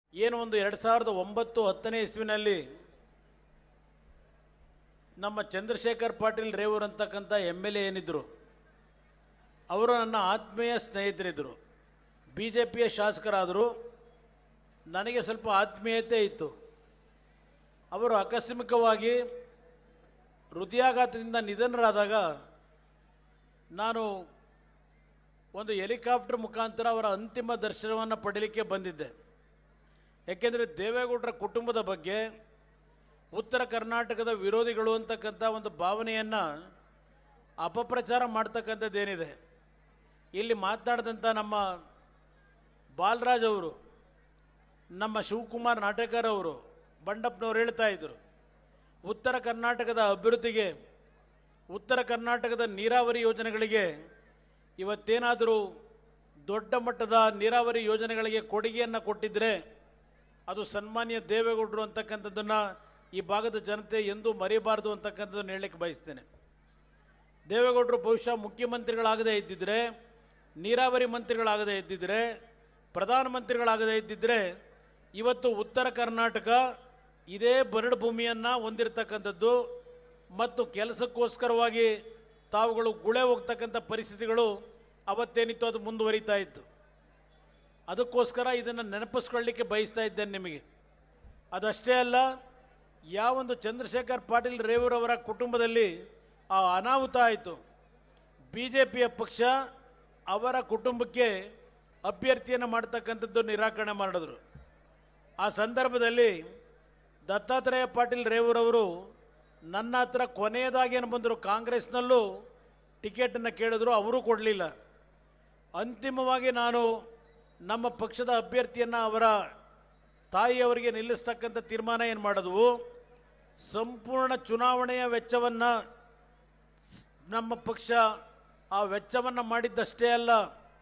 ಏನು ಒಂದು ಎರಡು ಸಾವಿರದ ಒಂಬತ್ತು ಹತ್ತನೇ ಇಸ್ವಿನಲ್ಲಿ ನಮ್ಮ ಚಂದ್ರಶೇಖರ್ ಪಾಟೀಲ್ ರೇವೂರ್ ಅಂತಕ್ಕಂಥ ಎಮ್ ಎಲ್ ಎ ಏನಿದ್ರು ಅವರು ನನ್ನ ಆತ್ಮೀಯ ಸ್ನೇಹಿತರಿದ್ದರು ಬಿ ಜೆ ಪಿಯ ಶಾಸಕರಾದರು ನನಗೆ ಸ್ವಲ್ಪ ಆತ್ಮೀಯತೆ ಇತ್ತು ಅವರು ಆಕಸ್ಮಿಕವಾಗಿ ಹೃದಯಾಘಾತದಿಂದ ನಿಧನರಾದಾಗ ನಾನು ಒಂದು ಹೆಲಿಕಾಪ್ಟರ್ ಮುಖಾಂತರ ಅವರ ಅಂತಿಮ ದರ್ಶನವನ್ನು ಪಡೀಲಿಕ್ಕೆ ಬಂದಿದ್ದೆ ಯಾಕೆಂದರೆ ದೇವೇಗೌಡರ ಕುಟುಂಬದ ಬಗ್ಗೆ ಉತ್ತರ ಕರ್ನಾಟಕದ ವಿರೋಧಿಗಳು ಅಂತಕ್ಕಂಥ ಒಂದು ಭಾವನೆಯನ್ನು ಅಪಪ್ರಚಾರ ಮಾಡ್ತಕ್ಕಂಥದ್ದೇನಿದೆ ಇಲ್ಲಿ ಮಾತನಾಡಿದಂಥ ನಮ್ಮ ಬಾಲರಾಜ್ ಅವರು ನಮ್ಮ ಶಿವಕುಮಾರ್ ನಾಟಕರ್ ಅವರು ಬಂಡಪ್ಪನವರು ಹೇಳ್ತಾ ಇದ್ದರು ಉತ್ತರ ಕರ್ನಾಟಕದ ಅಭಿವೃದ್ಧಿಗೆ ಉತ್ತರ ಕರ್ನಾಟಕದ ನೀರಾವರಿ ಯೋಜನೆಗಳಿಗೆ ಇವತ್ತೇನಾದರೂ ದೊಡ್ಡ ಮಟ್ಟದ ನೀರಾವರಿ ಯೋಜನೆಗಳಿಗೆ ಕೊಡುಗೆಯನ್ನು ಕೊಟ್ಟಿದ್ದರೆ ಅದು ಸನ್ಮಾನ್ಯ ದೇವೇಗೌಡರು ಅಂತಕ್ಕಂಥದ್ದನ್ನು ಈ ಭಾಗದ ಜನತೆ ಎಂದೂ ಮರೆಯಬಾರದು ಅಂತಕ್ಕಂಥದ್ದನ್ನು ಹೇಳಲಿಕ್ಕೆ ಬಯಸ್ತೇನೆ ದೇವೇಗೌಡರು ಬಹುಶಃ ಮುಖ್ಯಮಂತ್ರಿಗಳಾಗದೇ ಇದ್ದಿದ್ರೆ ನೀರಾವರಿ ಮಂತ್ರಿಗಳಾಗದೇ ಇದ್ದಿದ್ರೆ ಪ್ರಧಾನಮಂತ್ರಿಗಳಾಗದೇ ಇದ್ದಿದ್ರೆ ಇವತ್ತು ಉತ್ತರ ಕರ್ನಾಟಕ ಇದೇ ಬರಡು ಭೂಮಿಯನ್ನು ಹೊಂದಿರತಕ್ಕಂಥದ್ದು ಮತ್ತು ಕೆಲಸಕ್ಕೋಸ್ಕರವಾಗಿ ತಾವುಗಳು ಗುಳೆ ಹೋಗ್ತಕ್ಕಂಥ ಪರಿಸ್ಥಿತಿಗಳು ಅವತ್ತೇನಿತ್ತು ಅದು ಮುಂದುವರಿತಾ ಇತ್ತು ಅದಕ್ಕೋಸ್ಕರ ಇದನ್ನು ನೆನಪಿಸ್ಕೊಳ್ಳಿಕ್ಕೆ ಬಯಸ್ತಾ ಇದ್ದೇನೆ ನಿಮಗೆ ಅದಷ್ಟೇ ಅಲ್ಲ ಯಾವೊಂದು ಚಂದ್ರಶೇಖರ್ ಪಾಟೀಲ್ ರೇವೂರ್ ಅವರ ಕುಟುಂಬದಲ್ಲಿ ಆ ಅನಾಹುತ ಆಯಿತು ಬಿ ಜೆ ಪಿಯ ಪಕ್ಷ ಅವರ ಕುಟುಂಬಕ್ಕೆ ಅಭ್ಯರ್ಥಿಯನ್ನು ಮಾಡ್ತಕ್ಕಂಥದ್ದು ನಿರಾಕರಣೆ ಮಾಡಿದ್ರು ಆ ಸಂದರ್ಭದಲ್ಲಿ ದತ್ತಾತ್ರೇಯ ಪಾಟೀಲ್ ರೇವೂರ್ ಅವರು ನನ್ನ ಹತ್ರ ಕೊನೆಯದಾಗಿ ಏನು ಬಂದರು ಕಾಂಗ್ರೆಸ್ನಲ್ಲೂ ಟಿಕೆಟನ್ನು ಕೇಳಿದ್ರು ಅವರೂ ಕೊಡಲಿಲ್ಲ ಅಂತಿಮವಾಗಿ ನಾನು ನಮ್ಮ ಪಕ್ಷದ ಅಭ್ಯರ್ಥಿಯನ್ನು ಅವರ ತಾಯಿಯವರಿಗೆ ನಿಲ್ಲಿಸ್ತಕ್ಕಂಥ ತೀರ್ಮಾನ ಏನು ಮಾಡಿದ್ವು ಸಂಪೂರ್ಣ ಚುನಾವಣೆಯ ವೆಚ್ಚವನ್ನು ನಮ್ಮ ಪಕ್ಷ ಆ ವೆಚ್ಚವನ್ನು ಮಾಡಿದ್ದಷ್ಟೇ ಅಲ್ಲ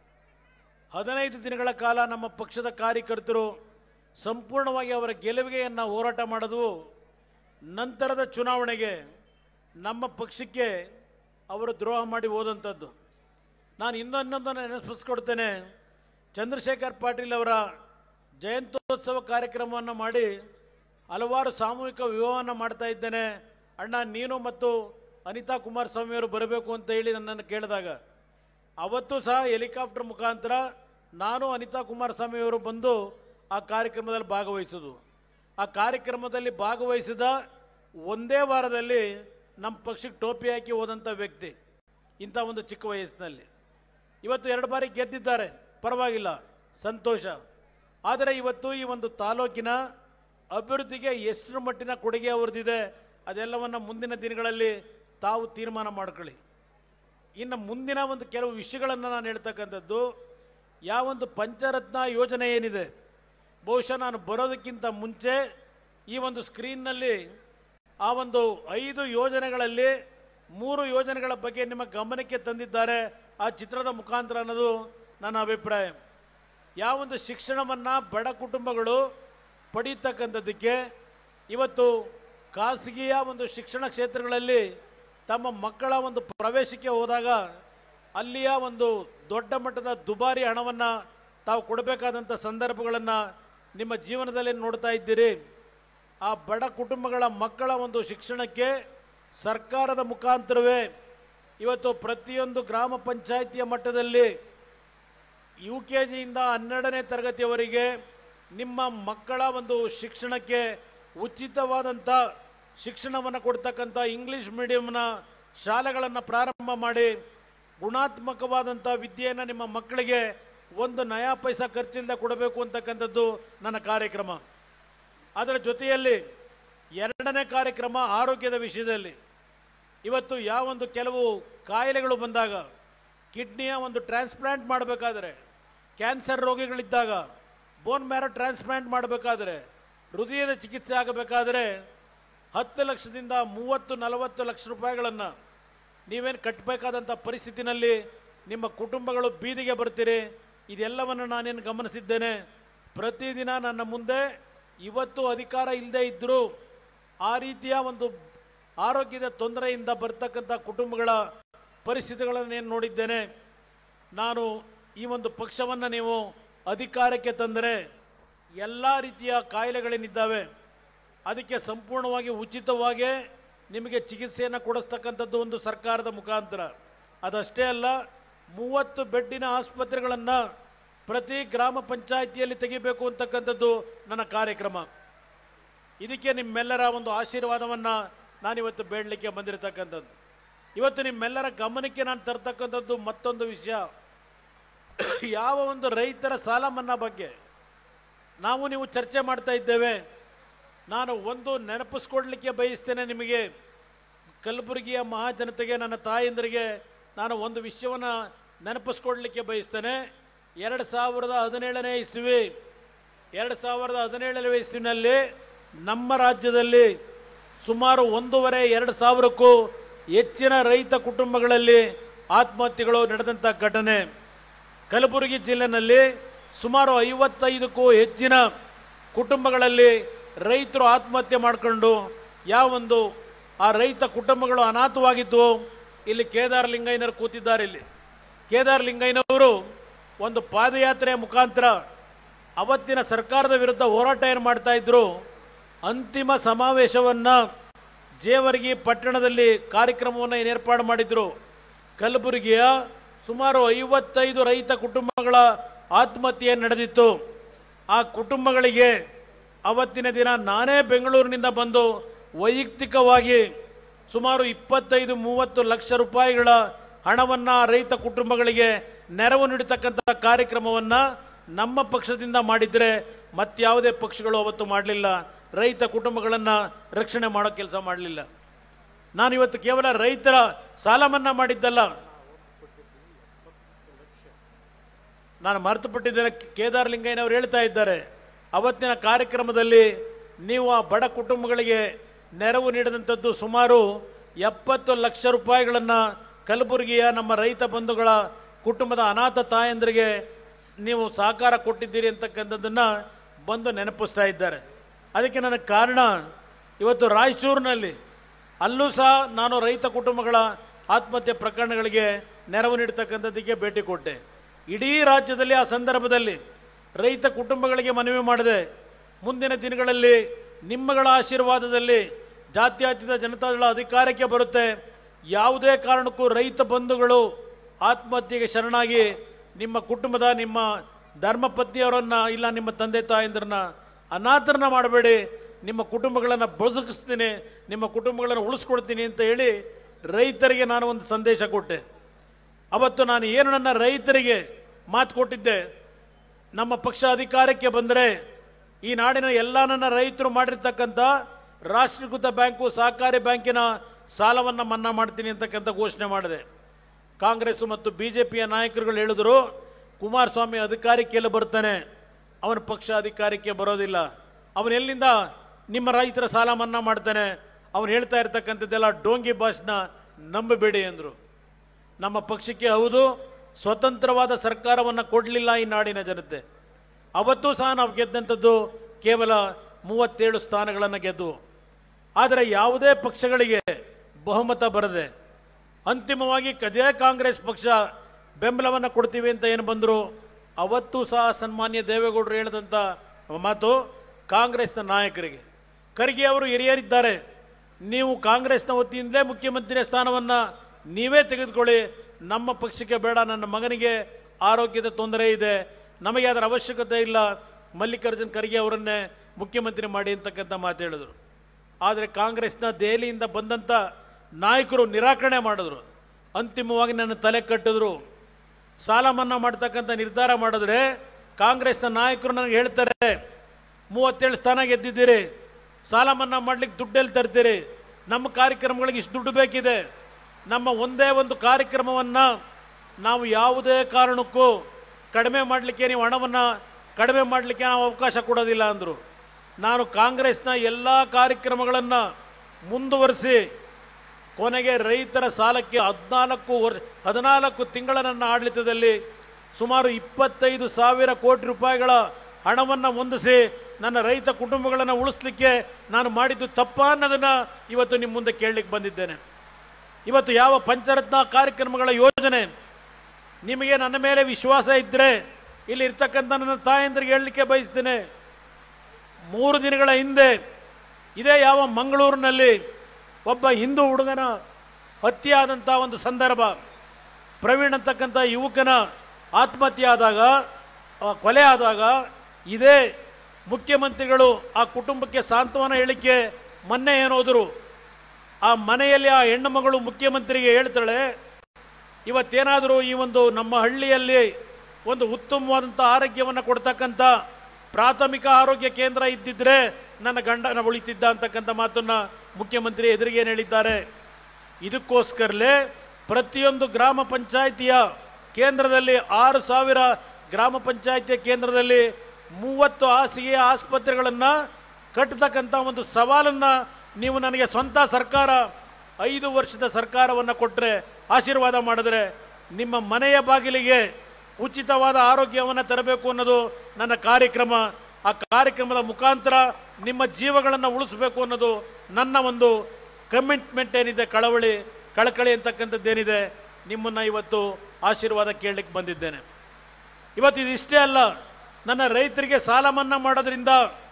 ಹದಿನೈದು ದಿನಗಳ ಕಾಲ ನಮ್ಮ ಪಕ್ಷದ ಕಾರ್ಯಕರ್ತರು ಸಂಪೂರ್ಣವಾಗಿ ಅವರ ಗೆಲುವಿಗೆಯನ್ನು ಹೋರಾಟ ಮಾಡಿದ್ವು ನಂತರದ ಚುನಾವಣೆಗೆ ನಮ್ಮ ಪಕ್ಷಕ್ಕೆ ಅವರು ದ್ರೋಹ ಮಾಡಿ ಹೋದಂಥದ್ದು ನಾನು ಇನ್ನೊಂದೊಂದನ್ನು ನೆನಪಿಸ್ಕೊಡ್ತೇನೆ ಚಂದ್ರಶೇಖರ್ ಪಾಟೀಲ್ ಅವರ ಜಯಂತ್ಯೋತ್ಸವ ಕಾರ್ಯಕ್ರಮವನ್ನು ಮಾಡಿ ಹಲವಾರು ಸಾಮೂಹಿಕ ವಿವಾಹವನ್ನು ಮಾಡ್ತಾ ಇದ್ದೇನೆ ಅಣ್ಣ ನೀನು ಮತ್ತು ಅನಿತಾ ಕುಮಾರಸ್ವಾಮಿಯವರು ಬರಬೇಕು ಅಂತ ಹೇಳಿ ನನ್ನನ್ನು ಕೇಳಿದಾಗ ಅವತ್ತು ಸಹ ಹೆಲಿಕಾಪ್ಟರ್ ಮುಖಾಂತರ ನಾನು ಅನಿತಾ ಕುಮಾರಸ್ವಾಮಿಯವರು ಬಂದು ಆ ಕಾರ್ಯಕ್ರಮದಲ್ಲಿ ಭಾಗವಹಿಸೋದು ಆ ಕಾರ್ಯಕ್ರಮದಲ್ಲಿ ಭಾಗವಹಿಸಿದ ಒಂದೇ ವಾರದಲ್ಲಿ ನಮ್ಮ ಪಕ್ಷಕ್ಕೆ ಟೋಪಿ ಹಾಕಿ ಹೋದಂಥ ವ್ಯಕ್ತಿ ಇಂಥ ಒಂದು ಚಿಕ್ಕ ವಯಸ್ಸಿನಲ್ಲಿ ಇವತ್ತು ಎರಡು ಬಾರಿ ಗೆದ್ದಿದ್ದಾರೆ ಪರವಾಗಿಲ್ಲ ಸಂತೋಷ ಆದರೆ ಇವತ್ತು ಈ ಒಂದು ತಾಲೂಕಿನ ಅಭಿವೃದ್ಧಿಗೆ ಎಷ್ಟರ ಮಟ್ಟಿನ ಕೊಡುಗೆ ಅವ್ರದ್ದಿದೆ ಅದೆಲ್ಲವನ್ನು ಮುಂದಿನ ದಿನಗಳಲ್ಲಿ ತಾವು ತೀರ್ಮಾನ ಮಾಡ್ಕೊಳ್ಳಿ ಇನ್ನು ಮುಂದಿನ ಒಂದು ಕೆಲವು ವಿಷಯಗಳನ್ನು ನಾನು ಹೇಳ್ತಕ್ಕಂಥದ್ದು ಯಾವೊಂದು ಪಂಚರತ್ನ ಯೋಜನೆ ಏನಿದೆ ಬಹುಶಃ ನಾನು ಬರೋದಕ್ಕಿಂತ ಮುಂಚೆ ಈ ಒಂದು ಸ್ಕ್ರೀನ್ನಲ್ಲಿ ಆ ಒಂದು ಐದು ಯೋಜನೆಗಳಲ್ಲಿ ಮೂರು ಯೋಜನೆಗಳ ಬಗ್ಗೆ ನಿಮ್ಮ ಗಮನಕ್ಕೆ ತಂದಿದ್ದಾರೆ ಆ ಚಿತ್ರದ ಮುಖಾಂತರ ಅನ್ನೋದು ನನ್ನ ಅಭಿಪ್ರಾಯ ಯಾವೊಂದು ಶಿಕ್ಷಣವನ್ನು ಬಡ ಕುಟುಂಬಗಳು ಪಡೀತಕ್ಕಂಥದ್ದಕ್ಕೆ ಇವತ್ತು ಖಾಸಗಿಯ ಒಂದು ಶಿಕ್ಷಣ ಕ್ಷೇತ್ರಗಳಲ್ಲಿ ತಮ್ಮ ಮಕ್ಕಳ ಒಂದು ಪ್ರವೇಶಕ್ಕೆ ಹೋದಾಗ ಅಲ್ಲಿಯ ಒಂದು ದೊಡ್ಡ ಮಟ್ಟದ ದುಬಾರಿ ಹಣವನ್ನು ತಾವು ಕೊಡಬೇಕಾದಂಥ ಸಂದರ್ಭಗಳನ್ನು ನಿಮ್ಮ ಜೀವನದಲ್ಲಿ ನೋಡ್ತಾ ಇದ್ದೀರಿ ಆ ಬಡ ಕುಟುಂಬಗಳ ಮಕ್ಕಳ ಒಂದು ಶಿಕ್ಷಣಕ್ಕೆ ಸರ್ಕಾರದ ಮುಖಾಂತರವೇ ಇವತ್ತು ಪ್ರತಿಯೊಂದು ಗ್ರಾಮ ಪಂಚಾಯಿತಿಯ ಮಟ್ಟದಲ್ಲಿ ಯು ಕೆ ಜಿಯಿಂದ ಹನ್ನೆರಡನೇ ತರಗತಿಯವರೆಗೆ ನಿಮ್ಮ ಮಕ್ಕಳ ಒಂದು ಶಿಕ್ಷಣಕ್ಕೆ ಉಚಿತವಾದಂಥ ಶಿಕ್ಷಣವನ್ನು ಕೊಡ್ತಕ್ಕಂಥ ಇಂಗ್ಲೀಷ್ ಮೀಡಿಯಂನ ಶಾಲೆಗಳನ್ನು ಪ್ರಾರಂಭ ಮಾಡಿ ಗುಣಾತ್ಮಕವಾದಂಥ ವಿದ್ಯೆಯನ್ನು ನಿಮ್ಮ ಮಕ್ಕಳಿಗೆ ಒಂದು ನಯಾ ಪೈಸಾ ಖರ್ಚಿಲ್ಲದೆ ಕೊಡಬೇಕು ಅಂತಕ್ಕಂಥದ್ದು ನನ್ನ ಕಾರ್ಯಕ್ರಮ ಅದರ ಜೊತೆಯಲ್ಲಿ ಎರಡನೇ ಕಾರ್ಯಕ್ರಮ ಆರೋಗ್ಯದ ವಿಷಯದಲ್ಲಿ ಇವತ್ತು ಯಾವೊಂದು ಕೆಲವು ಕಾಯಿಲೆಗಳು ಬಂದಾಗ ಕಿಡ್ನಿಯ ಒಂದು ಟ್ರಾನ್ಸ್ಪ್ಲಾಂಟ್ ಮಾಡಬೇಕಾದ್ರೆ ಕ್ಯಾನ್ಸರ್ ರೋಗಿಗಳಿದ್ದಾಗ ಬೋನ್ ಮ್ಯಾರೋ ಟ್ರಾನ್ಸ್ಪ್ಲಾಂಟ್ ಮಾಡಬೇಕಾದ್ರೆ ಹೃದಯದ ಚಿಕಿತ್ಸೆ ಆಗಬೇಕಾದ್ರೆ ಹತ್ತು ಲಕ್ಷದಿಂದ ಮೂವತ್ತು ನಲವತ್ತು ಲಕ್ಷ ರೂಪಾಯಿಗಳನ್ನು ನೀವೇನು ಕಟ್ಟಬೇಕಾದಂಥ ಪರಿಸ್ಥಿತಿನಲ್ಲಿ ನಿಮ್ಮ ಕುಟುಂಬಗಳು ಬೀದಿಗೆ ಬರ್ತೀರಿ ಇದೆಲ್ಲವನ್ನು ನಾನೇನು ಗಮನಿಸಿದ್ದೇನೆ ಪ್ರತಿದಿನ ನನ್ನ ಮುಂದೆ ಇವತ್ತು ಅಧಿಕಾರ ಇಲ್ಲದೆ ಇದ್ದರೂ ಆ ರೀತಿಯ ಒಂದು ಆರೋಗ್ಯದ ತೊಂದರೆಯಿಂದ ಬರ್ತಕ್ಕಂಥ ಕುಟುಂಬಗಳ ಪರಿಸ್ಥಿತಿಗಳನ್ನು ಏನು ನೋಡಿದ್ದೇನೆ ನಾನು ಈ ಒಂದು ಪಕ್ಷವನ್ನು ನೀವು ಅಧಿಕಾರಕ್ಕೆ ತಂದರೆ ಎಲ್ಲ ರೀತಿಯ ಕಾಯಿಲೆಗಳೇನಿದ್ದಾವೆ ಅದಕ್ಕೆ ಸಂಪೂರ್ಣವಾಗಿ ಉಚಿತವಾಗಿ ನಿಮಗೆ ಚಿಕಿತ್ಸೆಯನ್ನು ಕೊಡಿಸ್ತಕ್ಕಂಥದ್ದು ಒಂದು ಸರ್ಕಾರದ ಮುಖಾಂತರ ಅದಷ್ಟೇ ಅಲ್ಲ ಮೂವತ್ತು ಬೆಡ್ಡಿನ ಆಸ್ಪತ್ರೆಗಳನ್ನು ಪ್ರತಿ ಗ್ರಾಮ ಪಂಚಾಯಿತಿಯಲ್ಲಿ ತೆಗಿಬೇಕು ಅಂತಕ್ಕಂಥದ್ದು ನನ್ನ ಕಾರ್ಯಕ್ರಮ ಇದಕ್ಕೆ ನಿಮ್ಮೆಲ್ಲರ ಒಂದು ಆಶೀರ್ವಾದವನ್ನು ನಾನಿವತ್ತು ಬೇಡಲಿಕ್ಕೆ ಬಂದಿರತಕ್ಕಂಥದ್ದು ಇವತ್ತು ನಿಮ್ಮೆಲ್ಲರ ಗಮನಕ್ಕೆ ನಾನು ತರ್ತಕ್ಕಂಥದ್ದು ಮತ್ತೊಂದು ವಿಷಯ ಯಾವ ಒಂದು ರೈತರ ಸಾಲ ಮನ್ನಾ ಬಗ್ಗೆ ನಾವು ನೀವು ಚರ್ಚೆ ಮಾಡ್ತಾ ಇದ್ದೇವೆ ನಾನು ಒಂದು ನೆನಪಿಸ್ಕೊಡ್ಲಿಕ್ಕೆ ಬಯಸ್ತೇನೆ ನಿಮಗೆ ಕಲಬುರಗಿಯ ಮಹಾಜನತೆಗೆ ನನ್ನ ತಾಯಂದರಿಗೆ ನಾನು ಒಂದು ವಿಷಯವನ್ನು ನೆನಪಿಸ್ಕೊಡ್ಲಿಕ್ಕೆ ಬಯಸ್ತೇನೆ ಎರಡು ಸಾವಿರದ ಹದಿನೇಳನೇ ಇಸ್ವಿ ಎರಡು ಸಾವಿರದ ಹದಿನೇಳನೇ ಇಸ್ವಿನಲ್ಲಿ ನಮ್ಮ ರಾಜ್ಯದಲ್ಲಿ ಸುಮಾರು ಒಂದೂವರೆ ಎರಡು ಸಾವಿರಕ್ಕೂ ಹೆಚ್ಚಿನ ರೈತ ಕುಟುಂಬಗಳಲ್ಲಿ ಆತ್ಮಹತ್ಯೆಗಳು ನಡೆದಂಥ ಘಟನೆ ಕಲಬುರಗಿ ಜಿಲ್ಲೆನಲ್ಲಿ ಸುಮಾರು ಐವತ್ತೈದಕ್ಕೂ ಹೆಚ್ಚಿನ ಕುಟುಂಬಗಳಲ್ಲಿ ರೈತರು ಆತ್ಮಹತ್ಯೆ ಮಾಡಿಕೊಂಡು ಯಾವೊಂದು ಆ ರೈತ ಕುಟುಂಬಗಳು ಅನಾಥವಾಗಿದ್ದು ಇಲ್ಲಿ ಕೇದಾರ್ ಲಿಂಗಯ್ಯನವರು ಕೂತಿದ್ದಾರೆ ಇಲ್ಲಿ ಕೇದಾರ್ ಲಿಂಗಯ್ಯನವರು ಒಂದು ಪಾದಯಾತ್ರೆಯ ಮುಖಾಂತರ ಅವತ್ತಿನ ಸರ್ಕಾರದ ವಿರುದ್ಧ ಹೋರಾಟ ಏನು ಮಾಡ್ತಾ ಇದ್ರು ಅಂತಿಮ ಸಮಾವೇಶವನ್ನು ಜೇವರ್ಗಿ ಪಟ್ಟಣದಲ್ಲಿ ಕಾರ್ಯಕ್ರಮವನ್ನು ಏನು ಏರ್ಪಾಡು ಮಾಡಿದ್ರು ಕಲಬುರಗಿಯ ಸುಮಾರು ಐವತ್ತೈದು ರೈತ ಕುಟುಂಬಗಳ ಆತ್ಮಹತ್ಯೆ ನಡೆದಿತ್ತು ಆ ಕುಟುಂಬಗಳಿಗೆ ಅವತ್ತಿನ ದಿನ ನಾನೇ ಬೆಂಗಳೂರಿನಿಂದ ಬಂದು ವೈಯಕ್ತಿಕವಾಗಿ ಸುಮಾರು ಇಪ್ಪತ್ತೈದು ಮೂವತ್ತು ಲಕ್ಷ ರೂಪಾಯಿಗಳ ಹಣವನ್ನು ರೈತ ಕುಟುಂಬಗಳಿಗೆ ನೆರವು ನೀಡತಕ್ಕಂಥ ಕಾರ್ಯಕ್ರಮವನ್ನು ನಮ್ಮ ಪಕ್ಷದಿಂದ ಮಾಡಿದರೆ ಮತ್ಯಾವುದೇ ಪಕ್ಷಗಳು ಅವತ್ತು ಮಾಡಲಿಲ್ಲ ರೈತ ಕುಟುಂಬಗಳನ್ನು ರಕ್ಷಣೆ ಮಾಡೋ ಕೆಲಸ ಮಾಡಲಿಲ್ಲ ನಾನಿವತ್ತು ಕೇವಲ ರೈತರ ಸಾಲ ಮನ್ನಾ ಮಾಡಿದ್ದಲ್ಲ ನಾನು ಮರೆತು ಬಿಟ್ಟಿದ್ದೇನೆ ಕೇದಾರ್ ಲಿಂಗಯ್ಯನವರು ಹೇಳ್ತಾ ಇದ್ದಾರೆ ಅವತ್ತಿನ ಕಾರ್ಯಕ್ರಮದಲ್ಲಿ ನೀವು ಆ ಬಡ ಕುಟುಂಬಗಳಿಗೆ ನೆರವು ನೀಡಿದಂಥದ್ದು ಸುಮಾರು ಎಪ್ಪತ್ತು ಲಕ್ಷ ರೂಪಾಯಿಗಳನ್ನು ಕಲಬುರಗಿಯ ನಮ್ಮ ರೈತ ಬಂಧುಗಳ ಕುಟುಂಬದ ಅನಾಥ ತಾಯಂದರಿಗೆ ನೀವು ಸಹಕಾರ ಕೊಟ್ಟಿದ್ದೀರಿ ಅಂತಕ್ಕಂಥದ್ದನ್ನು ಬಂದು ನೆನಪಿಸ್ತಾ ಇದ್ದಾರೆ ಅದಕ್ಕೆ ನನಗೆ ಕಾರಣ ಇವತ್ತು ರಾಯಚೂರಿನಲ್ಲಿ ಅಲ್ಲೂ ಸಹ ನಾನು ರೈತ ಕುಟುಂಬಗಳ ಆತ್ಮಹತ್ಯೆ ಪ್ರಕರಣಗಳಿಗೆ ನೆರವು ನೀಡತಕ್ಕಂಥದ್ದಕ್ಕೆ ಭೇಟಿ ಕೊಟ್ಟೆ ಇಡೀ ರಾಜ್ಯದಲ್ಲಿ ಆ ಸಂದರ್ಭದಲ್ಲಿ ರೈತ ಕುಟುಂಬಗಳಿಗೆ ಮನವಿ ಮಾಡಿದೆ ಮುಂದಿನ ದಿನಗಳಲ್ಲಿ ನಿಮ್ಮಗಳ ಆಶೀರ್ವಾದದಲ್ಲಿ ಜಾತ್ಯತೀತ ಜನತಾದಳ ಅಧಿಕಾರಕ್ಕೆ ಬರುತ್ತೆ ಯಾವುದೇ ಕಾರಣಕ್ಕೂ ರೈತ ಬಂಧುಗಳು ಆತ್ಮಹತ್ಯೆಗೆ ಶರಣಾಗಿ ನಿಮ್ಮ ಕುಟುಂಬದ ನಿಮ್ಮ ಧರ್ಮಪತ್ನಿಯವರನ್ನ ಇಲ್ಲ ನಿಮ್ಮ ತಂದೆ ತಾಯಂದಿರನ್ನ ಅನಾಥರನ್ನ ಮಾಡಬೇಡಿ ನಿಮ್ಮ ಕುಟುಂಬಗಳನ್ನು ಬದುಕಿಸ್ತೀನಿ ನಿಮ್ಮ ಕುಟುಂಬಗಳನ್ನು ಉಳಿಸ್ಕೊಡ್ತೀನಿ ಅಂತ ಹೇಳಿ ರೈತರಿಗೆ ನಾನು ಒಂದು ಸಂದೇಶ ಕೊಟ್ಟೆ ಅವತ್ತು ನಾನು ಏನು ನನ್ನ ರೈತರಿಗೆ ಮಾತು ಕೊಟ್ಟಿದ್ದೆ ನಮ್ಮ ಪಕ್ಷ ಅಧಿಕಾರಕ್ಕೆ ಬಂದರೆ ಈ ನಾಡಿನ ಎಲ್ಲ ನನ್ನ ರೈತರು ಮಾಡಿರ್ತಕ್ಕಂಥ ರಾಷ್ಟ್ರೀಕೃತ ಬ್ಯಾಂಕು ಸಹಕಾರಿ ಬ್ಯಾಂಕಿನ ಸಾಲವನ್ನು ಮನ್ನಾ ಮಾಡ್ತೀನಿ ಅಂತಕ್ಕಂಥ ಘೋಷಣೆ ಮಾಡಿದೆ ಕಾಂಗ್ರೆಸ್ ಮತ್ತು ಬಿಜೆಪಿಯ ನಾಯಕರುಗಳು ಹೇಳಿದ್ರು ಕುಮಾರಸ್ವಾಮಿ ಅಧಿಕಾರಕ್ಕೆಲ್ಲ ಬರ್ತಾನೆ ಅವನ ಪಕ್ಷ ಅಧಿಕಾರಕ್ಕೆ ಬರೋದಿಲ್ಲ ಅವನು ಎಲ್ಲಿಂದ ನಿಮ್ಮ ರೈತರ ಸಾಲ ಮನ್ನಾ ಮಾಡ್ತಾನೆ ಅವನು ಹೇಳ್ತಾ ಇರ್ತಕ್ಕಂಥದ್ದೆಲ್ಲ ಡೋಂಗಿ ಭಾಷಣ ನಂಬಬೇಡಿ ಅಂದರು ನಮ್ಮ ಪಕ್ಷಕ್ಕೆ ಹೌದು ಸ್ವತಂತ್ರವಾದ ಸರ್ಕಾರವನ್ನು ಕೊಡಲಿಲ್ಲ ಈ ನಾಡಿನ ಜನತೆ ಅವತ್ತೂ ಸಹ ನಾವು ಗೆದ್ದಂಥದ್ದು ಕೇವಲ ಮೂವತ್ತೇಳು ಸ್ಥಾನಗಳನ್ನು ಗೆದ್ದು ಆದರೆ ಯಾವುದೇ ಪಕ್ಷಗಳಿಗೆ ಬಹುಮತ ಬರದೆ ಅಂತಿಮವಾಗಿ ಕದೇ ಕಾಂಗ್ರೆಸ್ ಪಕ್ಷ ಬೆಂಬಲವನ್ನು ಕೊಡ್ತೀವಿ ಅಂತ ಏನು ಬಂದರು ಅವತ್ತೂ ಸಹ ಸನ್ಮಾನ್ಯ ದೇವೇಗೌಡರು ಹೇಳಿದಂಥ ಮಾತು ಕಾಂಗ್ರೆಸ್ನ ನಾಯಕರಿಗೆ ಖರ್ಗೆ ಅವರು ಹಿರಿಯರಿದ್ದಾರೆ ನೀವು ಕಾಂಗ್ರೆಸ್ನ ವತಿಯಿಂದಲೇ ಮುಖ್ಯಮಂತ್ರಿ ಸ್ಥಾನವನ್ನು ನೀವೇ ತೆಗೆದುಕೊಳ್ಳಿ ನಮ್ಮ ಪಕ್ಷಕ್ಕೆ ಬೇಡ ನನ್ನ ಮಗನಿಗೆ ಆರೋಗ್ಯದ ತೊಂದರೆ ಇದೆ ನಮಗೆ ಅದರ ಅವಶ್ಯಕತೆ ಇಲ್ಲ ಮಲ್ಲಿಕಾರ್ಜುನ್ ಖರ್ಗೆ ಅವರನ್ನೇ ಮುಖ್ಯಮಂತ್ರಿ ಮಾಡಿ ಅಂತಕ್ಕಂಥ ಮಾತು ಹೇಳಿದರು ಆದರೆ ಕಾಂಗ್ರೆಸ್ನ ದೆಹಲಿಯಿಂದ ಬಂದಂಥ ನಾಯಕರು ನಿರಾಕರಣೆ ಮಾಡಿದ್ರು ಅಂತಿಮವಾಗಿ ನನ್ನ ತಲೆ ಕಟ್ಟಿದ್ರು ಸಾಲ ಮನ್ನಾ ಮಾಡ್ತಕ್ಕಂಥ ನಿರ್ಧಾರ ಮಾಡಿದ್ರೆ ಕಾಂಗ್ರೆಸ್ನ ನಾಯಕರು ನನಗೆ ಹೇಳ್ತಾರೆ ಮೂವತ್ತೇಳು ಸ್ಥಾನ ಗೆದ್ದಿದ್ದೀರಿ ಸಾಲ ಮನ್ನಾ ಮಾಡ್ಲಿಕ್ಕೆ ದುಡ್ಡೆಲ್ಲಿ ತರ್ತೀರಿ ನಮ್ಮ ಕಾರ್ಯಕ್ರಮಗಳಿಗೆ ಇಷ್ಟು ದುಡ್ಡು ಬೇಕಿದೆ ನಮ್ಮ ಒಂದೇ ಒಂದು ಕಾರ್ಯಕ್ರಮವನ್ನು ನಾವು ಯಾವುದೇ ಕಾರಣಕ್ಕೂ ಕಡಿಮೆ ಮಾಡಲಿಕ್ಕೆ ನೀವು ಹಣವನ್ನು ಕಡಿಮೆ ಮಾಡಲಿಕ್ಕೆ ನಾವು ಅವಕಾಶ ಕೊಡೋದಿಲ್ಲ ಅಂದರು ನಾನು ಕಾಂಗ್ರೆಸ್ನ ಎಲ್ಲ ಕಾರ್ಯಕ್ರಮಗಳನ್ನು ಮುಂದುವರಿಸಿ ಕೊನೆಗೆ ರೈತರ ಸಾಲಕ್ಕೆ ಹದಿನಾಲ್ಕು ವರ್ಷ ಹದಿನಾಲ್ಕು ತಿಂಗಳ ನನ್ನ ಆಡಳಿತದಲ್ಲಿ ಸುಮಾರು ಇಪ್ಪತ್ತೈದು ಸಾವಿರ ಕೋಟಿ ರೂಪಾಯಿಗಳ ಹಣವನ್ನು ಹೊಂದಿಸಿ ನನ್ನ ರೈತ ಕುಟುಂಬಗಳನ್ನು ಉಳಿಸ್ಲಿಕ್ಕೆ ನಾನು ಮಾಡಿದ್ದು ತಪ್ಪ ಅನ್ನೋದನ್ನು ಇವತ್ತು ನಿಮ್ಮ ಮುಂದೆ ಕೇಳಲಿಕ್ಕೆ ಬಂದಿದ್ದೇನೆ ಇವತ್ತು ಯಾವ ಪಂಚರತ್ನ ಕಾರ್ಯಕ್ರಮಗಳ ಯೋಜನೆ ನಿಮಗೆ ನನ್ನ ಮೇಲೆ ವಿಶ್ವಾಸ ಇದ್ದರೆ ಇಲ್ಲಿ ಇರ್ತಕ್ಕಂಥ ನನ್ನ ತಾಯಂದ್ರಿಗೆ ಹೇಳಲಿಕ್ಕೆ ಬಯಸ್ತೇನೆ ಮೂರು ದಿನಗಳ ಹಿಂದೆ ಇದೇ ಯಾವ ಮಂಗಳೂರಿನಲ್ಲಿ ಒಬ್ಬ ಹಿಂದೂ ಹುಡುಗನ ಹತ್ಯೆ ಆದಂಥ ಒಂದು ಸಂದರ್ಭ ಪ್ರವೀಣ್ ಅಂತಕ್ಕಂಥ ಯುವಕನ ಆತ್ಮಹತ್ಯೆ ಆದಾಗ ಆ, ಕೊಲೆ ಆದಾಗ ಇದೇ ಮುಖ್ಯಮಂತ್ರಿಗಳು ಆ ಕುಟುಂಬಕ್ಕೆ ಸಾಂತ್ವನ ಹೇಳಿಕೆ ಮೊನ್ನೆ ಏನೋದ್ರು ಆ ಮನೆಯಲ್ಲಿ ಆ ಹೆಣ್ಣು ಮಗಳು ಮುಖ್ಯಮಂತ್ರಿಗೆ ಹೇಳ್ತಾಳೆ ಇವತ್ತೇನಾದರೂ ಈ ಒಂದು ನಮ್ಮ ಹಳ್ಳಿಯಲ್ಲಿ ಒಂದು ಉತ್ತಮವಾದಂಥ ಆರೋಗ್ಯವನ್ನು ಕೊಡ್ತಕ್ಕಂಥ ಪ್ರಾಥಮಿಕ ಆರೋಗ್ಯ ಕೇಂದ್ರ ಇದ್ದಿದ್ರೆ ನನ್ನ ಗಂಡನ ಉಳಿತಿದ್ದ ಅಂತಕ್ಕಂಥ ಮಾತನ್ನ ಮುಖ್ಯಮಂತ್ರಿ ಎದುರಿಗೆ ಏನು ಹೇಳಿದ್ದಾರೆ ಇದಕ್ಕೋಸ್ಕರಲೇ ಪ್ರತಿಯೊಂದು ಗ್ರಾಮ ಪಂಚಾಯಿತಿಯ ಕೇಂದ್ರದಲ್ಲಿ ಆರು ಸಾವಿರ ಗ್ರಾಮ ಪಂಚಾಯಿತಿಯ ಕೇಂದ್ರದಲ್ಲಿ ಮೂವತ್ತು ಹಾಸಿಗೆ ಆಸ್ಪತ್ರೆಗಳನ್ನು ಕಟ್ಟತಕ್ಕಂಥ ಒಂದು ಸವಾಲನ್ನು ನೀವು ನನಗೆ ಸ್ವಂತ ಸರ್ಕಾರ ಐದು ವರ್ಷದ ಸರ್ಕಾರವನ್ನು ಕೊಟ್ಟರೆ ಆಶೀರ್ವಾದ ಮಾಡಿದ್ರೆ ನಿಮ್ಮ ಮನೆಯ ಬಾಗಿಲಿಗೆ ಉಚಿತವಾದ ಆರೋಗ್ಯವನ್ನು ತರಬೇಕು ಅನ್ನೋದು ನನ್ನ ಕಾರ್ಯಕ್ರಮ ಆ ಕಾರ್ಯಕ್ರಮದ ಮುಖಾಂತರ ನಿಮ್ಮ ಜೀವಗಳನ್ನು ಉಳಿಸಬೇಕು ಅನ್ನೋದು ನನ್ನ ಒಂದು ಕಮಿಟ್ಮೆಂಟ್ ಏನಿದೆ ಕಳವಳಿ ಕಳಕಳಿ ಅಂತಕ್ಕಂಥದ್ದೇನಿದೆ ನಿಮ್ಮನ್ನು ಇವತ್ತು ಆಶೀರ್ವಾದ ಕೇಳಲಿಕ್ಕೆ ಬಂದಿದ್ದೇನೆ ಇವತ್ತು ಇದಿಷ್ಟೇ ಅಲ್ಲ ನನ್ನ ರೈತರಿಗೆ ಸಾಲ ಮನ್ನಾ ಮಾಡೋದ್ರಿಂದ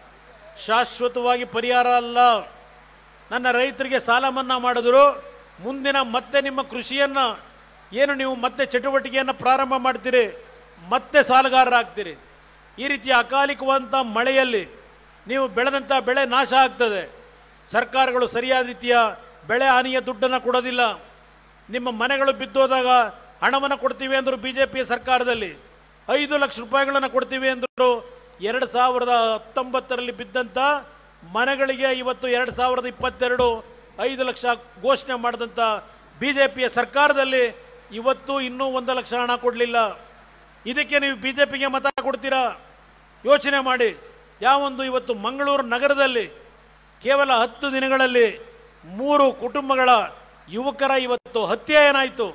ಶಾಶ್ವತವಾಗಿ ಪರಿಹಾರ ಅಲ್ಲ ನನ್ನ ರೈತರಿಗೆ ಸಾಲ ಮನ್ನಾ ಮಾಡಿದ್ರು ಮುಂದಿನ ಮತ್ತೆ ನಿಮ್ಮ ಕೃಷಿಯನ್ನ ಏನು ನೀವು ಮತ್ತೆ ಚಟುವಟಿಕೆಯನ್ನು ಪ್ರಾರಂಭ ಮಾಡ್ತೀರಿ ಮತ್ತೆ ಸಾಲಗಾರರಾಗ್ತೀರಿ ಈ ರೀತಿಯ ಅಕಾಲಿಕವಾದಂಥ ಮಳೆಯಲ್ಲಿ ನೀವು ಬೆಳೆದಂಥ ಬೆಳೆ ನಾಶ ಆಗ್ತದೆ ಸರ್ಕಾರಗಳು ಸರಿಯಾದ ರೀತಿಯ ಬೆಳೆ ಹಾನಿಯ ದುಡ್ಡನ್ನು ಕೊಡೋದಿಲ್ಲ ನಿಮ್ಮ ಮನೆಗಳು ಬಿದ್ದೋದಾಗ ಹಣವನ್ನು ಕೊಡ್ತೀವಿ ಅಂದರು ಬಿ ಜೆ ಪಿಯ ಸರ್ಕಾರದಲ್ಲಿ ಐದು ಲಕ್ಷ ರೂಪಾಯಿಗಳನ್ನು ಕೊಡ್ತೀವಿ ಅಂದರು ಎರಡು ಸಾವಿರದ ಹತ್ತೊಂಬತ್ತರಲ್ಲಿ ಬಿದ್ದಂಥ ಮನೆಗಳಿಗೆ ಇವತ್ತು ಎರಡು ಸಾವಿರದ ಇಪ್ಪತ್ತೆರಡು ಐದು ಲಕ್ಷ ಘೋಷಣೆ ಮಾಡಿದಂಥ ಬಿ ಜೆ ಪಿಯ ಸರ್ಕಾರದಲ್ಲಿ ಇವತ್ತು ಇನ್ನೂ ಒಂದು ಲಕ್ಷ ಹಣ ಕೊಡಲಿಲ್ಲ ಇದಕ್ಕೆ ನೀವು ಬಿ ಜೆ ಪಿಗೆ ಮತ ಕೊಡ್ತೀರಾ ಯೋಚನೆ ಮಾಡಿ ಯಾವೊಂದು ಇವತ್ತು ಮಂಗಳೂರು ನಗರದಲ್ಲಿ ಕೇವಲ ಹತ್ತು ದಿನಗಳಲ್ಲಿ ಮೂರು ಕುಟುಂಬಗಳ ಯುವಕರ ಇವತ್ತು ಹತ್ಯೆ ಏನಾಯಿತು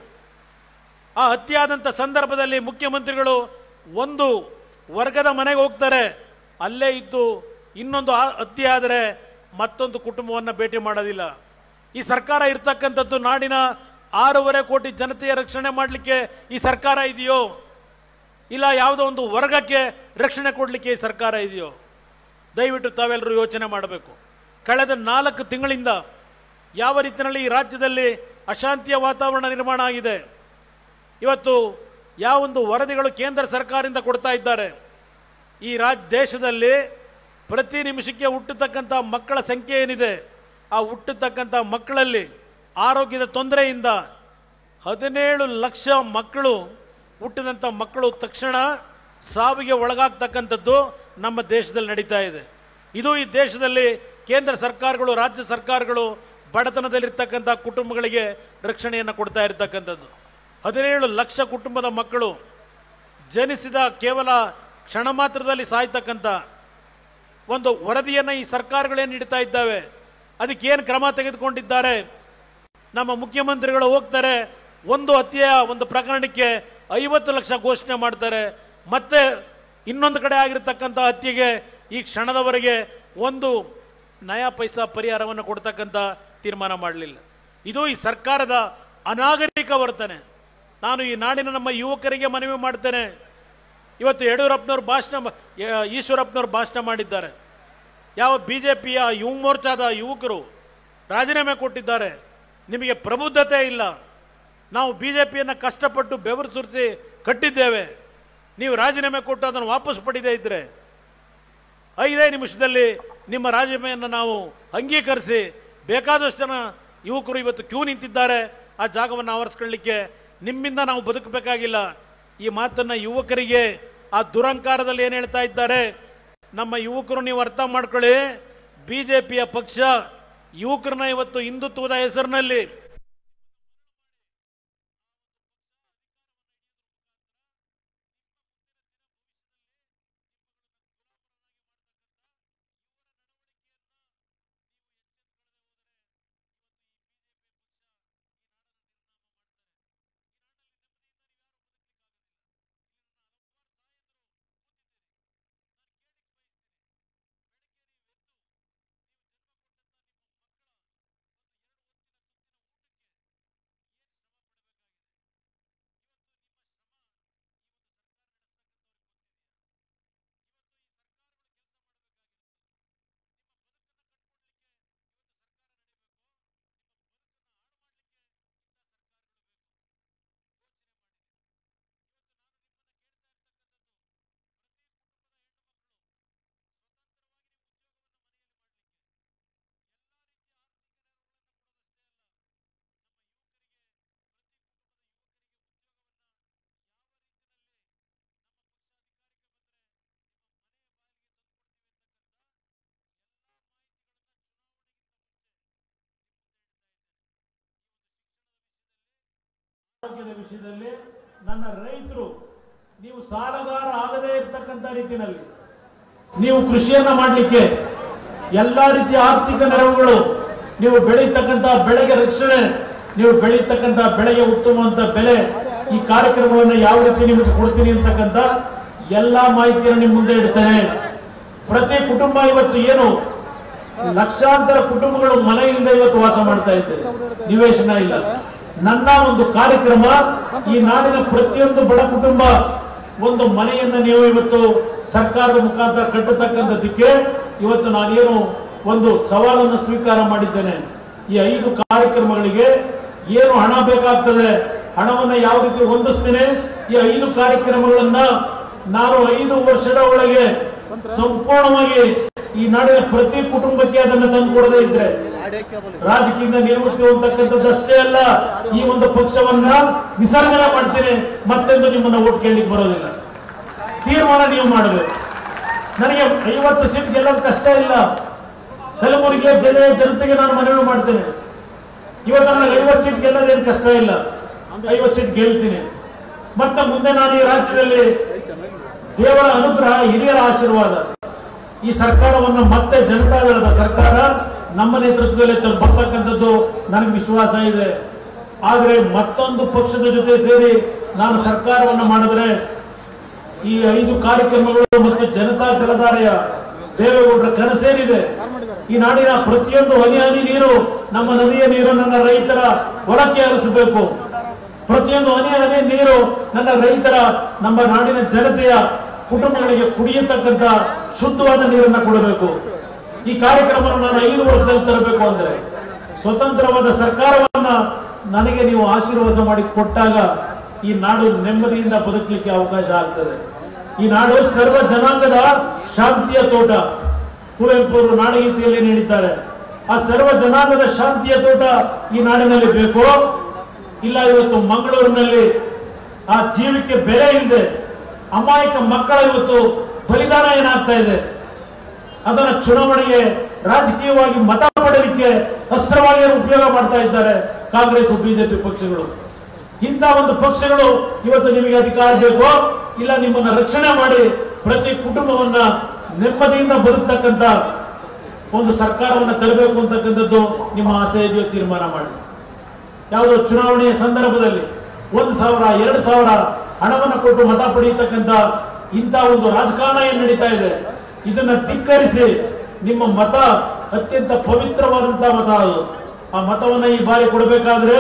ಆ ಹತ್ಯೆ ಆದಂಥ ಸಂದರ್ಭದಲ್ಲಿ ಮುಖ್ಯಮಂತ್ರಿಗಳು ಒಂದು ವರ್ಗದ ಮನೆಗೆ ಹೋಗ್ತಾರೆ ಅಲ್ಲೇ ಇದ್ದು ಇನ್ನೊಂದು ಆ- ಹತ್ಯೆ ಆದರೆ ಮತ್ತೊಂದು ಕುಟುಂಬವನ್ನು ಭೇಟಿ ಮಾಡೋದಿಲ್ಲ ಈ ಸರ್ಕಾರ ಇರ್ತಕ್ಕಂಥದ್ದು ನಾಡಿನ ಆರೂವರೆ ಕೋಟಿ ಜನತೆಯ ರಕ್ಷಣೆ ಮಾಡಲಿಕ್ಕೆ ಈ ಸರ್ಕಾರ ಇದೆಯೋ ಇಲ್ಲ ಯಾವುದೋ ಒಂದು ವರ್ಗಕ್ಕೆ ರಕ್ಷಣೆ ಕೊಡಲಿಕ್ಕೆ ಈ ಸರ್ಕಾರ ಇದೆಯೋ ದಯವಿಟ್ಟು ತಾವೆಲ್ಲರೂ ಯೋಚನೆ ಮಾಡಬೇಕು ಕಳೆದ ನಾಲ್ಕು ತಿಂಗಳಿಂದ ಯಾವ ರೀತಿಯಲ್ಲಿ ಈ ರಾಜ್ಯದಲ್ಲಿ ಅಶಾಂತಿಯ ವಾತಾವರಣ ನಿರ್ಮಾಣ ಆಗಿದೆ ಇವತ್ತು ಯಾವೊಂದು ವರದಿಗಳು ಕೇಂದ್ರ ಸರ್ಕಾರದಿಂದ ಕೊಡ್ತಾ ಇದ್ದಾರೆ ಈ ರಾಜ್ ದೇಶದಲ್ಲಿ ಪ್ರತಿ ನಿಮಿಷಕ್ಕೆ ಹುಟ್ಟತಕ್ಕಂಥ ಮಕ್ಕಳ ಸಂಖ್ಯೆ ಏನಿದೆ ಆ ಹುಟ್ಟತಕ್ಕಂಥ ಮಕ್ಕಳಲ್ಲಿ ಆರೋಗ್ಯದ ತೊಂದರೆಯಿಂದ ಹದಿನೇಳು ಲಕ್ಷ ಮಕ್ಕಳು ಹುಟ್ಟಿದಂಥ ಮಕ್ಕಳು ತಕ್ಷಣ ಸಾವಿಗೆ ಒಳಗಾಗ್ತಕ್ಕಂಥದ್ದು ನಮ್ಮ ದೇಶದಲ್ಲಿ ನಡೀತಾ ಇದೆ ಇದು ಈ ದೇಶದಲ್ಲಿ ಕೇಂದ್ರ ಸರ್ಕಾರಗಳು ರಾಜ್ಯ ಸರ್ಕಾರಗಳು ಬಡತನದಲ್ಲಿರ್ತಕ್ಕಂಥ ಕುಟುಂಬಗಳಿಗೆ ರಕ್ಷಣೆಯನ್ನು ಕೊಡ್ತಾ ಇರತಕ್ಕಂಥದ್ದು ಹದಿನೇಳು ಲಕ್ಷ ಕುಟುಂಬದ ಮಕ್ಕಳು ಜನಿಸಿದ ಕೇವಲ ಕ್ಷಣ ಮಾತ್ರದಲ್ಲಿ ಸಾಯ್ತಕ್ಕಂಥ ಒಂದು ವರದಿಯನ್ನು ಈ ಸರ್ಕಾರಗಳೇನು ನೀಡ್ತಾ ಇದ್ದಾವೆ ಅದಕ್ಕೇನು ಕ್ರಮ ತೆಗೆದುಕೊಂಡಿದ್ದಾರೆ ನಮ್ಮ ಮುಖ್ಯಮಂತ್ರಿಗಳು ಹೋಗ್ತಾರೆ ಒಂದು ಹತ್ಯೆಯ ಒಂದು ಪ್ರಕರಣಕ್ಕೆ ಐವತ್ತು ಲಕ್ಷ ಘೋಷಣೆ ಮಾಡ್ತಾರೆ ಮತ್ತೆ ಇನ್ನೊಂದು ಕಡೆ ಆಗಿರತಕ್ಕಂಥ ಹತ್ಯೆಗೆ ಈ ಕ್ಷಣದವರೆಗೆ ಒಂದು ನಯಾ ಪೈಸಾ ಪರಿಹಾರವನ್ನು ಕೊಡ್ತಕ್ಕಂಥ ತೀರ್ಮಾನ ಮಾಡಲಿಲ್ಲ ಇದು ಈ ಸರ್ಕಾರದ ಅನಾಗರಿಕ ವರ್ತನೆ ನಾನು ಈ ನಾಡಿನ ನಮ್ಮ ಯುವಕರಿಗೆ ಮನವಿ ಮಾಡ್ತೇನೆ ಇವತ್ತು ಯಡಿಯೂರಪ್ಪನವ್ರು ಭಾಷಣ ಮ- ಯ- ಈಶ್ವರಪ್ಪನವ್ರು ಭಾಷಣ ಮಾಡಿದ್ದಾರೆ ಯಾವ ಬಿ ಜೆ ಪಿಯ ಯುವ ಮೋರ್ಚಾದ ಯುವಕರು ರಾಜೀನಾಮೆ ಕೊಟ್ಟಿದ್ದಾರೆ ನಿಮಗೆ ಪ್ರಬುದ್ಧತೆ ಇಲ್ಲ ನಾವು ಬಿ ಜೆ ಪಿಯನ್ನು ಕಷ್ಟಪಟ್ಟು ಬೆವರು ಸುರಿಸಿ ಕಟ್ಟಿದ್ದೇವೆ ನೀವು ರಾಜೀನಾಮೆ ಕೊಟ್ಟು ಅದನ್ನು ವಾಪಸ್ ಪಡೆದೇ ಇದ್ದರೆ ಐದೇ ನಿಮಿಷದಲ್ಲಿ ನಿಮ್ಮ ರಾಜೀನಾಮೆಯನ್ನು ನಾವು ಅಂಗೀಕರಿಸಿ ಬೇಕಾದಷ್ಟು ಜನ ಯುವಕರು ಇವತ್ತು ಕ್ಯೂ ನಿಂತಿದ್ದಾರೆ ಆ ಜಾಗವನ್ನು ಆವರಿಸ್ಕೊಳ್ಳಿಕ್ಕೆ ನಿಮ್ಮಿಂದ ನಾವು ಬದುಕಬೇಕಾಗಿಲ್ಲ ಈ ಮಾತನ್ನ ಯುವಕರಿಗೆ ಆ ದುರಂಕಾರದಲ್ಲಿ ಏನು ಹೇಳ್ತಾ ಇದ್ದಾರೆ ನಮ್ಮ ಯುವಕರು ನೀವು ಅರ್ಥ ಮಾಡ್ಕೊಳ್ಳಿ ಬಿಜೆಪಿಯ ಪಕ್ಷ ಯುವಕರನ್ನ ಇವತ್ತು ಹಿಂದುತ್ವದ ಹೆಸರಿನಲ್ಲಿ ಆರೋಗ್ಯದ ವಿಷಯದಲ್ಲಿ ನನ್ನ ರೈತರು ನೀವು ಸಾಲಗಾರ ಆಗದೇ ಇರ್ತಕ್ಕಂಥ ರೀತಿಯಲ್ಲಿ ನೀವು ಕೃಷಿಯನ್ನ ಮಾಡಲಿಕ್ಕೆ ಎಲ್ಲಾ ರೀತಿಯ ಆರ್ಥಿಕ ನೆರವುಗಳು ನೀವು ಬೆಳೀತಕ್ಕಂಥ ಬೆಳೆಗೆ ರಕ್ಷಣೆ ನೀವು ಬೆಳೀತಕ್ಕಂಥ ಬೆಳೆಗೆ ಉತ್ತಮವಂತ ಬೆಲೆ ಈ ಕಾರ್ಯಕ್ರಮವನ್ನು ಯಾವ ರೀತಿ ನಿಮಗೆ ಕೊಡ್ತೀನಿ ಅಂತಕ್ಕಂಥ ಎಲ್ಲಾ ಮಾಹಿತಿಯನ್ನು ನಿಮ್ಮ ಮುಂದೆ ಇಡ್ತೇನೆ ಪ್ರತಿ ಕುಟುಂಬ ಇವತ್ತು ಏನು ಲಕ್ಷಾಂತರ ಕುಟುಂಬಗಳು ಮನೆಯಿಂದ ಇವತ್ತು ವಾಸ ಮಾಡ್ತಾ ಇದ್ದಾರೆ ನಿವೇಶನ ಇಲ್ಲ ನನ್ನ ಒಂದು ಕಾರ್ಯಕ್ರಮ ಈ ನಾಡಿನ ಪ್ರತಿಯೊಂದು ಬಡ ಕುಟುಂಬ ಒಂದು ಮನೆಯನ್ನ ನೀವು ಇವತ್ತು ಸರ್ಕಾರದ ಮುಖಾಂತರ ಕಟ್ಟತಕ್ಕಂಥದ್ದಕ್ಕೆ ಇವತ್ತು ನಾನೇನು ಒಂದು ಸವಾಲನ್ನು ಸ್ವೀಕಾರ ಮಾಡಿದ್ದೇನೆ ಈ ಐದು ಕಾರ್ಯಕ್ರಮಗಳಿಗೆ ಏನು ಹಣ ಬೇಕಾಗ್ತದೆ ಹಣವನ್ನ ಯಾವ ರೀತಿ ಹೊಂದಿಸ್ತೇನೆ ಈ ಐದು ಕಾರ್ಯಕ್ರಮಗಳನ್ನ ನಾನು ಐದು ವರ್ಷದ ಒಳಗೆ ಸಂಪೂರ್ಣವಾಗಿ ಈ ನಾಡಿನ ಪ್ರತಿ ಕುಟುಂಬಕ್ಕೆ ಅದನ್ನು ತಂದು ಕೊಡದೇ ಇದ್ರೆ ರಾಜಕೀಯದಿಂದ ನಿವೃತ್ತಿ ಹೋಗ್ತಕ್ಕಂಥದ್ದಷ್ಟೇ ಅಲ್ಲ ಈ ಒಂದು ಪಕ್ಷವನ್ನ ವಿಸರ್ಜನೆ ಮಾಡ್ತೇನೆ ಮತ್ತೆಂದು ನಿಮ್ಮನ್ನ ಓಟ್ ಕೇಳಲಿಕ್ಕೆ ಬರೋದಿಲ್ಲ ತೀರ್ಮಾನ ನೀವು ಮಾಡಬೇಕು ನನಗೆ ಐವತ್ತು ಸೀಟ್ ಗೆಲ್ಲೋದು ಕಷ್ಟ ಇಲ್ಲ ಕಲಬುರಗಿಯ ಜಿಲ್ಲೆಯ ಜನತೆಗೆ ನಾನು ಮನವಿ ಮಾಡ್ತೇನೆ ಇವತ್ತು ನನಗೆ ಐವತ್ತು ಸೀಟ್ ಗೆಲ್ಲೋದೇನು ಕಷ್ಟ ಇಲ್ಲ ಐವತ್ತು ಸೀಟ್ ಗೆಲ್ತೀನಿ ಮತ್ತೆ ಮುಂದೆ ನಾನು ಈ ರಾಜ್ಯದಲ್ಲಿ ದೇವರ ಅನುಗ್ರಹ ಹಿರಿಯರ ಆಶೀರ್ವಾದ ಈ ಸರ್ಕಾರವನ್ನು ಮತ್ತೆ ಜನತಾದಳದ ಸರ್ಕಾರ ನಮ್ಮ ನೇತೃತ್ವದಲ್ಲಿ ತ- ಬರ್ತಕ್ಕಂಥದ್ದು ನನಗೆ ವಿಶ್ವಾಸ ಇದೆ ಆದರೆ ಮತ್ತೊಂದು ಪಕ್ಷದ ಜೊತೆ ಸೇರಿ ನಾನು ಸರ್ಕಾರವನ್ನು ಮಾಡಿದ್ರೆ ಈ ಐದು ಕಾರ್ಯಕ್ರಮಗಳು ಮತ್ತು ಜನತಾ ಜಲಧಾರೆಯ ದೇವೇಗೌಡರ ಕನಸೇನಿದೆ ಈ ನಾಡಿನ ಪ್ರತಿಯೊಂದು ಹನಿ ಹನಿ ನೀರು ನಮ್ಮ ನದಿಯ ನೀರು ನನ್ನ ರೈತರ ಹೊಲಕ್ಕೆ ಹರಿಸಬೇಕು ಪ್ರತಿಯೊಂದು ಹನಿ ಹನಿ ನೀರು ನನ್ನ ರೈತರ ನಮ್ಮ ನಾಡಿನ ಜನತೆಯ ಕುಟುಂಬಗಳಿಗೆ ಕುಡಿಯತಕ್ಕಂತ ಶುದ್ಧವಾದ ನೀರನ್ನ ಕೊಡಬೇಕು ಈ ಕಾರ್ಯಕ್ರಮವನ್ನು ನಾನು ಐದು ವರ್ಷದಲ್ಲಿ ತರಬೇಕು ಅಂದ್ರೆ ಸ್ವತಂತ್ರವಾದ ಸರ್ಕಾರವನ್ನ ನನಗೆ ನೀವು ಆಶೀರ್ವಾದ ಮಾಡಿ ಕೊಟ್ಟಾಗ ಈ ನಾಡು ನೆಮ್ಮದಿಯಿಂದ ಬದುಕಲಿಕ್ಕೆ ಅವಕಾಶ ಆಗ್ತದೆ ಈ ನಾಡು ಸರ್ವ ಜನಾಂಗದ ಶಾಂತಿಯ ತೋಟ ಕುವೆಂಪು ಅವರು ನಾಡಗೀತೆಯಲ್ಲಿ ನೀಡಿದ್ದಾರೆ ಆ ಸರ್ವ ಜನಾಂಗದ ಶಾಂತಿಯ ತೋಟ ಈ ನಾಡಿನಲ್ಲಿ ಬೇಕೋ ಇಲ್ಲ ಇವತ್ತು ಮಂಗಳೂರಿನಲ್ಲಿ ಆ ಜೀವಕ್ಕೆ ಬೆಲೆ ಇಲ್ಲದೆ ಅಮಾಯಕ ಮಕ್ಕಳ ಇವತ್ತು ಬಲಿದಾನ ಏನಾಗ್ತಾ ಇದೆ ಅದನ್ನ ಚುನಾವಣೆಗೆ ರಾಜಕೀಯವಾಗಿ ಮತ ಪಡೆಯಲಿಕ್ಕೆ ಅಸ್ತ್ರವಾಗಿ ಉಪಯೋಗ ಮಾಡ್ತಾ ಇದ್ದಾರೆ ಕಾಂಗ್ರೆಸ್ ಬಿಜೆಪಿ ಪಕ್ಷಗಳು ಇಂಥ ಒಂದು ಪಕ್ಷಗಳು ಇವತ್ತು ನಿಮಗೆ ಅಧಿಕಾರ ಬೇಕೋ ಇಲ್ಲ ನಿಮ್ಮನ್ನ ರಕ್ಷಣೆ ಮಾಡಿ ಪ್ರತಿ ಕುಟುಂಬವನ್ನ ನೆಮ್ಮದಿಯಿಂದ ಬದುಕ್ತಕ್ಕಂತ ಒಂದು ಸರ್ಕಾರವನ್ನ ತರಬೇಕು ಅಂತಕ್ಕಂಥದ್ದು ನಿಮ್ಮ ಆಸೆ ಇದೆಯೋ ತೀರ್ಮಾನ ಮಾಡಿ ಯಾವುದೋ ಚುನಾವಣೆಯ ಸಂದರ್ಭದಲ್ಲಿ ಒಂದು ಸಾವಿರ ಎರಡು ಸಾವಿರ ಹಣವನ್ನು ಕೊಟ್ಟು ಮತ ಪಡೆಯತಕ್ಕಂತ ಇಂಥ ಒಂದು ರಾಜಕಾರಣ ಏನ್ ನಡೀತಾ ಇದೆ ಇದನ್ನ ಧಿಕ್ಕರಿಸಿ ನಿಮ್ಮ ಮತ ಅತ್ಯಂತ ಪವಿತ್ರವಾದಂತಹ ಮತ ಅದು ಆ ಮತವನ್ನ ಈ ಬಾರಿ ಕೊಡಬೇಕಾದ್ರೆ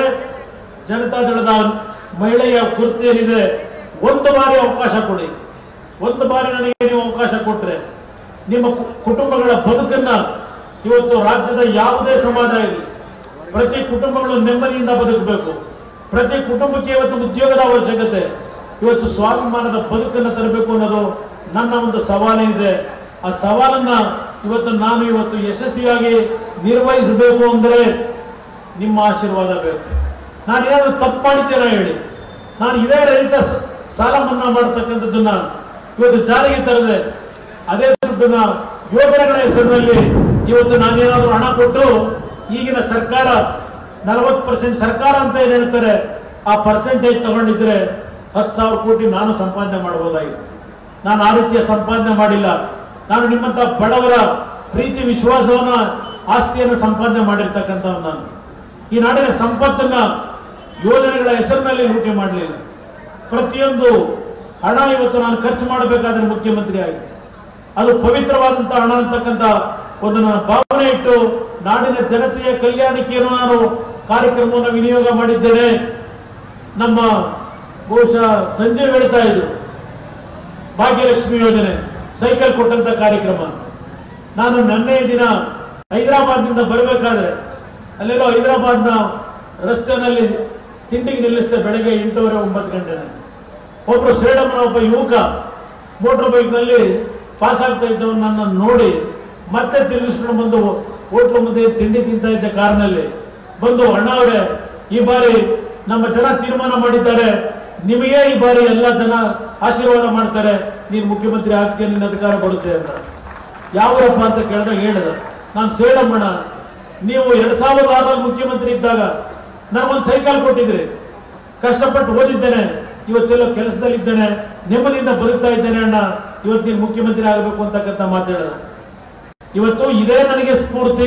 ಜನತಾದಳದ ಮಹಿಳೆಯ ಗುರುತು ಏನಿದೆ ಒಂದು ಬಾರಿ ಅವಕಾಶ ಕೊಡಿ ಒಂದು ಬಾರಿ ನನಗೆ ನೀವು ಅವಕಾಶ ಕೊಟ್ರೆ ನಿಮ್ಮ ಕು- ಕುಟುಂಬಗಳ ಬದುಕನ್ನ ಇವತ್ತು ರಾಜ್ಯದ ಯಾವುದೇ ಸಮಾಜ ಇರಲಿ ಪ್ರತಿ ಕುಟುಂಬಗಳು ನೆಮ್ಮದಿಯಿಂದ ಬದುಕಬೇಕು ಪ್ರತಿ ಕುಟುಂಬಕ್ಕೆ ಇವತ್ತು ಉದ್ಯೋಗದ ಅವಶ್ಯಕತೆ ಇವತ್ತು ಸ್ವಾಭಿಮಾನದ ಬದುಕನ್ನು ತರಬೇಕು ಅನ್ನೋದು ನನ್ನ ಒಂದು ಸವಾಲಿದೆ ಆ ಸವಾಲನ್ನ ಇವತ್ತು ನಾನು ಇವತ್ತು ಯಶಸ್ವಿಯಾಗಿ ನಿರ್ವಹಿಸಬೇಕು ಅಂದರೆ ನಿಮ್ಮ ಆಶೀರ್ವಾದ ಬೇಕು ನಾನು ಏನಾದ್ರು ತಪ್ಪು ಮಾಡಿದ್ದೇನೆ ಹೇಳಿ ನಾನು ಇದೇ ರೈತ ಸ- ಸಾಲ ಮನ್ನಾ ಮಾಡತಕ್ಕಂಥದ್ದನ್ನ ಇವತ್ತು ಜಾರಿಗೆ ತರದೆ ಅದೇ ದುಡ್ಡನ್ನ ಯೋಜನೆಗಳ ಹೆಸರಿನಲ್ಲಿ ಇವತ್ತು ನಾನೇನಾದ್ರೂ ಹಣ ಕೊಟ್ಟು ಈಗಿನ ಸರ್ಕಾರ ನಲವತ್ತು ಪರ್ಸೆಂಟ್ ಸರ್ಕಾರ ಅಂತ ಏನ್ ಹೇಳ್ತಾರೆ ಆ ಪರ್ಸೆಂಟೇಜ್ ತಗೊಂಡಿದ್ರೆ ಹತ್ತು ಸಾವಿರ ಕೋಟಿ ನಾನು ಸಂಪಾದನೆ ಮಾಡಬಹುದಾಗಿತ್ತು ನಾನು ಆ ರೀತಿಯ ಸಂಪಾದನೆ ಮಾಡಿಲ್ಲ ನಾನು ನಿಮ್ಮಂತ ಬಡವರ ಪ್ರೀತಿ ವಿಶ್ವಾಸವನ್ನ ಆಸ್ತಿಯನ್ನು ಸಂಪಾದನೆ ಮಾಡಿರ್ತಕ್ಕಂಥವ್ ನಾನು ಈ ನಾಡಿನ ಸಂಪತ್ತನ್ನ ಯೋಜನೆಗಳ ಹೆಸರಿನಲ್ಲಿ ಲೂಟಿ ಮಾಡಲಿಲ್ಲ ಪ್ರತಿಯೊಂದು ಹಣ ಇವತ್ತು ನಾನು ಖರ್ಚು ಮಾಡಬೇಕಾದ್ರೆ ಮುಖ್ಯಮಂತ್ರಿ ಆಗಿ ಅದು ಪವಿತ್ರವಾದಂತಹ ಹಣ ಅಂತಕ್ಕಂಥ ಒಂದು ನನ್ನ ಭಾವನೆ ಇಟ್ಟು ನಾಡಿನ ಜನತೆಯ ಕಲ್ಯಾಣಕ್ಕೆಯನ್ನು ನಾನು ಕಾರ್ಯಕ್ರಮವನ್ನು ವಿನಿಯೋಗ ಮಾಡಿದ್ದೇನೆ ನಮ್ಮ ಬಹುಶಃ ಸಂಜೆ ಹೇಳ್ತಾ ಇದ್ರು ಭಾಗ್ಯಲಕ್ಷ್ಮಿ ಯೋಜನೆ ಸೈಕಲ್ ಕೊಟ್ಟಂತ ಕಾರ್ಯಕ್ರಮ ನಾನು ನನ್ನೇ ದಿನ ಹೈದರಾಬಾದ್ನಿಂದ ಬರಬೇಕಾದ್ರೆ ಅಲ್ಲೆಲ್ಲೋ ಹೈದರಾಬಾದ್ನ ರಸ್ತೆನಲ್ಲಿ ತಿಂಡಿಗೆ ನಿಲ್ಲಿಸಿದೆ ಬೆಳಗ್ಗೆ ಎಂಟೂವರೆ ಒಂಬತ್ತು ಗಂಟೆ ಒಬ್ರು ಸೇಡಮ್ಮನ ಒಬ್ಬ ಯುವಕ ಮೋಟರ್ ಬೈಕ್ನಲ್ಲಿ ಪಾಸ್ ಆಗ್ತಾ ಇದ್ದವನು ನನ್ನನ್ನು ನೋಡಿ ಮತ್ತೆ ತಿರುಗಿಸ್ಕೊಂಡು ಬಂದು ಹೋಟ್ಲು ಮುಂದೆ ತಿಂಡಿ ತಿಂತಾ ಇದ್ದ ಕಾರ್ನಲ್ಲಿ ಬಂದು ಅಣ್ಣ ಅವರೇ ಈ ಬಾರಿ ನಮ್ಮ ಜನ ತೀರ್ಮಾನ ಮಾಡಿದ್ದಾರೆ ನಿಮಗೆ ಈ ಬಾರಿ ಎಲ್ಲ ಜನ ಆಶೀರ್ವಾದ ಮಾಡ್ತಾರೆ ನೀನು ಮುಖ್ಯಮಂತ್ರಿ ಆಗ್ತೀಯ ನಿನ್ನ ಅಧಿಕಾರ ಬರುತ್ತೆ ಅಂತ ಯಾವರಪ್ಪ ಅಂತ ಕೇಳಿದಾಗ ಹೇಳಿದ ನಾನು ಸೇಡಮ್ಮಣ್ಣ ನೀವು ಎರಡ್ ಸಾವಿರದ ಆರಲ್ಲಿ ಮುಖ್ಯಮಂತ್ರಿ ಇದ್ದಾಗ ನನಗೊಂದು ಸೈಕಲ್ ಕೊಟ್ಟಿದ್ರಿ ಕಷ್ಟಪಟ್ಟು ಓದಿದ್ದೇನೆ ಇವತ್ತೆಲ್ಲ ಕೆಲಸದಲ್ಲಿದ್ದೇನೆ ನೆಮ್ಮದಿಯಿಂದ ಬದುಕ್ತಾ ಇದ್ದೇನೆ ಅಣ್ಣ ಇವತ್ತು ನೀನು ಮುಖ್ಯಮಂತ್ರಿ ಆಗಬೇಕು ಅಂತಕ್ಕಂಥ ಮಾತಾಡಿದ ಇವತ್ತು ಇದೇ ನನಗೆ ಸ್ಫೂರ್ತಿ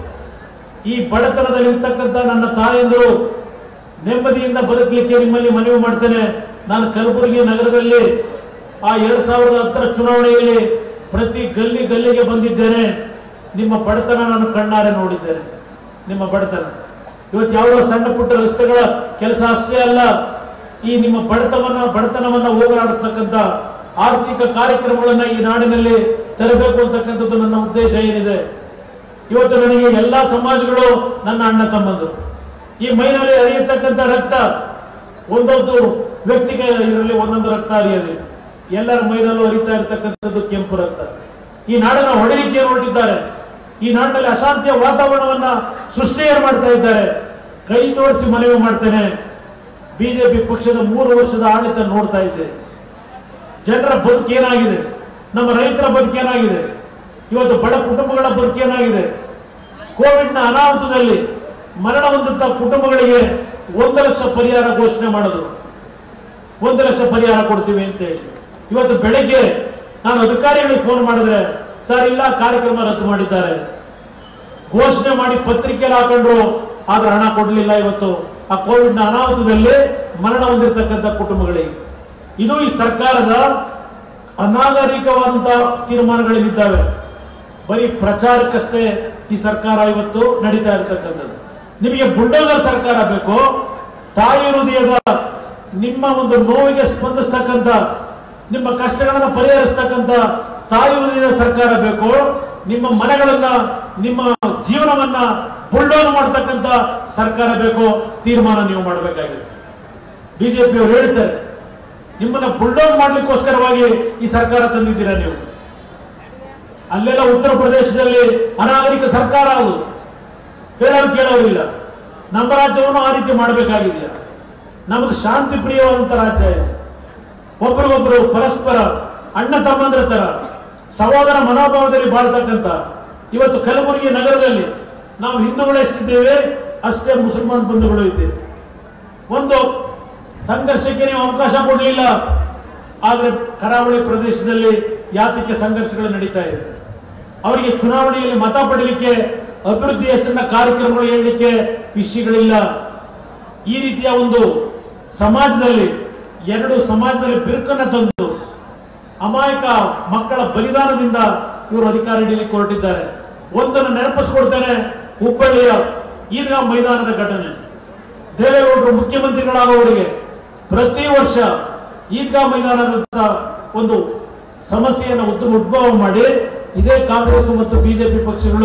ಈ ಬಡತನದಲ್ಲಿ ಇರ್ತಕ್ಕಂಥ ನನ್ನ ತಾಯಂದರು ನೆಮ್ಮದಿಯಿಂದ ಬದುಕಲಿಕ್ಕೆ ನಿಮ್ಮಲ್ಲಿ ಮನವಿ ಮಾಡ್ತೇನೆ ನಾನು ಕಲಬುರಗಿ ನಗರದಲ್ಲಿ ಆ ಎರಡ್ ಸಾವಿರದ ಹತ್ತರ ಚುನಾವಣೆಯಲ್ಲಿ ಪ್ರತಿ ಗಲ್ಲಿ ಗಲ್ಲಿಗೆ ಬಂದಿದ್ದೇನೆ ನಿಮ್ಮ ಬಡತನ ನಾನು ಕಣ್ಣಾರೆ ನೋಡಿದ್ದೇನೆ ನಿಮ್ಮ ಬಡತನ ಇವತ್ತು ಯಾವುದೋ ಸಣ್ಣ ಪುಟ್ಟ ರಸ್ತೆಗಳ ಕೆಲಸ ಅಷ್ಟೇ ಅಲ್ಲ ಈ ನಿಮ್ಮ ಬಡತವನ್ನ ಬಡತನವನ್ನ ಹೋಗಲಾಡಿಸ್ತಕ್ಕಂಥ ಆರ್ಥಿಕ ಕಾರ್ಯಕ್ರಮಗಳನ್ನ ಈ ನಾಡಿನಲ್ಲಿ ತರಬೇಕು ಅಂತಕ್ಕಂಥದ್ದು ನನ್ನ ಉದ್ದೇಶ ಏನಿದೆ ಇವತ್ತು ನನಗೆ ಎಲ್ಲಾ ಸಮಾಜಗಳು ನನ್ನ ಅಣ್ಣ ತಮ್ಮಂದು ಈ ಮೈನಲ್ಲಿ ಹರಿಯತಕ್ಕಂಥ ರಕ್ತ ಒಂದೊಂದು ವ್ಯಕ್ತಿಗೆ ಇದರಲ್ಲಿ ಒಂದೊಂದು ರಕ್ತ ಹರಿಯಲಿ ಎಲ್ಲರ ಮೈನಲ್ಲೂ ಹರಿತಾ ಇರತಕ್ಕಂಥದ್ದು ಕೆಂಪು ರಕ್ತ ಈ ನಾಡನ್ನ ಹೊಡೆಯಲಿಕ್ಕೆ ಹೊರಟಿದ್ದಾರೆ ಈ ನಾಡಿನಲ್ಲಿ ಅಶಾಂತಿಯ ವಾತಾವರಣವನ್ನ ಸೃಷ್ಟಿ ಮಾಡ್ತಾ ಇದ್ದಾರೆ ಕೈ ತೋರಿಸಿ ಮನವಿ ಮಾಡ್ತೇನೆ ಬಿಜೆಪಿ ಪಕ್ಷದ ಮೂರು ವರ್ಷದ ಆಡಳಿತ ನೋಡ್ತಾ ಇದ್ದೆ ಜನರ ಬದುಕೇನಾಗಿದೆ ನಮ್ಮ ರೈತರ ಬದುಕೇನಾಗಿದೆ ಇವತ್ತು ಬಡ ಕುಟುಂಬಗಳ ಬದುಕೇನಾಗಿದೆ ಕೋವಿಡ್ನ ಅನಾಹುತದಲ್ಲಿ ಮರಣ ಹೊಂದಂತ ಕುಟುಂಬಗಳಿಗೆ ಒಂದು ಲಕ್ಷ ಪರಿಹಾರ ಘೋಷಣೆ ಮಾಡೋದು ಒಂದು ಲಕ್ಷ ಪರಿಹಾರ ಕೊಡ್ತೀವಿ ಅಂತ ಹೇಳಿ ಇವತ್ತು ಬೆಳಗ್ಗೆ ನಾನು ಅಧಿಕಾರಿಗಳಿಗೆ ಫೋನ್ ಮಾಡಿದ್ರೆ ಸರ್ ಇಲ್ಲ ಕಾರ್ಯಕ್ರಮ ರದ್ದು ಮಾಡಿದ್ದಾರೆ ಘೋಷಣೆ ಮಾಡಿ ಪತ್ರಿಕೆಯಲ್ಲಿ ಹಾಕೊಂಡ್ರು ಆದ್ರೆ ಹಣ ಕೊಡಲಿಲ್ಲ ಇವತ್ತು ಆ ಕೋವಿಡ್ನ ಅನಾಹುತದಲ್ಲಿ ಮರಣ ಹೊಂದಿರತಕ್ಕಂಥ ಕುಟುಂಬಗಳಿಗೆ ಇದು ಈ ಸರ್ಕಾರದ ಅನಾಗರಿಕವಾದಂತಹ ತೀರ್ಮಾನಗಳಿದ್ದಾವೆ ಬರೀ ಪ್ರಚಾರಕ್ಕಷ್ಟೇ ಈ ಸರ್ಕಾರ ಇವತ್ತು ನಡೀತಾ ಇರತಕ್ಕಂಥದ್ದು ನಿಮಗೆ ಬುಲ್ಡೋಸರ್ ಸರ್ಕಾರ ಬೇಕು ತಾಯಿ ಹೃದಯದ ನಿಮ್ಮ ಒಂದು ನೋವಿಗೆ ಸ್ಪಂದಿಸ್ತಕ್ಕಂಥ ನಿಮ್ಮ ಕಷ್ಟಗಳನ್ನ ಪರಿಹರಿಸ್ತಕ್ಕಂಥ ತಾಯಿ ಹೃದಯದ ಸರ್ಕಾರ ಬೇಕು ನಿಮ್ಮ ಮನೆಗಳನ್ನ ನಿಮ್ಮ ಜೀವನವನ್ನ ಬುಲ್ಡೋಸ್ ಮಾಡ್ತಕ್ಕಂಥ ಸರ್ಕಾರ ಬೇಕು ತೀರ್ಮಾನ ನೀವು ಮಾಡಬೇಕಾಗಿದೆ ಬಿಜೆಪಿ ಅವರು ಹೇಳ್ತಾರೆ ನಿಮ್ಮನ್ನ ಬುಲ್ಡೋಸ್ ಮಾಡ್ಲಿಕ್ಕೋಸ್ಕರವಾಗಿ ಈ ಸರ್ಕಾರ ತಂದಿದ್ದೀರಾ ನೀವು ಅಲ್ಲೆಲ್ಲ ಉತ್ತರ ಪ್ರದೇಶದಲ್ಲಿ ಅನಾಗರಿಕ ಸರ್ಕಾರ ಅದು ಹೇಳೋರು ಕೇಳೋರಿಲ್ಲ ನಮ್ಮ ರಾಜ್ಯವನ್ನು ಆ ರೀತಿ ಮಾಡಬೇಕಾಗಿದೆಯಾ ನಮಗೆ ಶಾಂತಿ ಪ್ರಿಯವಾದಂತ ರಾಜ್ಯ ಇದೆ ಒಬ್ರಿಗೊಬ್ರು ಪರಸ್ಪರ ಅಣ್ಣ ತಮ್ಮಂದ್ರ ತರ ಸಹೋದರ ಮನೋಭಾವದಲ್ಲಿ ಬಾಳ್ತಕ್ಕಂಥ ಇವತ್ತು ಕಲಬುರಗಿ ನಗರದಲ್ಲಿ ನಾವು ಹಿಂದೂಗಳು ಎಷ್ಟಿದ್ದೇವೆ ಅಷ್ಟೇ ಮುಸಲ್ಮಾನ್ ಬಂಧುಗಳು ಇದ್ದೇವೆ ಒಂದು ಸಂಘರ್ಷಕ್ಕೆ ನೀವು ಅವಕಾಶ ಕೊಡಲಿಲ್ಲ ಆದ್ರೆ ಕರಾವಳಿ ಪ್ರದೇಶದಲ್ಲಿ ಯಾತಕ್ಕೆ ಸಂಘರ್ಷಗಳು ನಡೀತಾ ಇದೆ ಅವರಿಗೆ ಚುನಾವಣೆಯಲ್ಲಿ ಮತ ಪಡಲಿಕ್ಕೆ ಅಭಿವೃದ್ಧಿ ಹೆಸರಿನ ಕಾರ್ಯಕ್ರಮಗಳು ಹೇಳಲಿಕ್ಕೆ ವಿಷಯಗಳಿಲ್ಲ ಈ ರೀತಿಯ ಒಂದು ಸಮಾಜದಲ್ಲಿ ಎರಡು ಸಮಾಜದಲ್ಲಿ ಬಿರುಕನ್ನ ತಂದು ಅಮಾಯಕ ಮಕ್ಕಳ ಬಲಿದಾನದಿಂದ ಇವರು ಅಧಿಕಾರ ಹಿಡಿಯಲಿಕ್ಕೆ ಹೊರಟಿದ್ದಾರೆ ಒಂದನ್ನು ನೆನಪಿಸ್ಕೊಡ್ತೇನೆ ಹುಬ್ಬಳ್ಳಿಯ ಈದ್ಗಾ ಮೈದಾನದ ಘಟನೆ ದೇವೇಗೌಡರು ಮುಖ್ಯಮಂತ್ರಿಗಳಾಗುವವರಿಗೆ ಪ್ರತಿ ವರ್ಷ ಈದ್ಗಾ ಮೈದಾನದ ಒಂದು ಸಮಸ್ಯೆಯನ್ನು ಉದ್ದ ಉದ್ಭವ ಮಾಡಿ ಇದೇ ಕಾಂಗ್ರೆಸ್ ಮತ್ತು ಬಿಜೆಪಿ ಪಕ್ಷಗಳು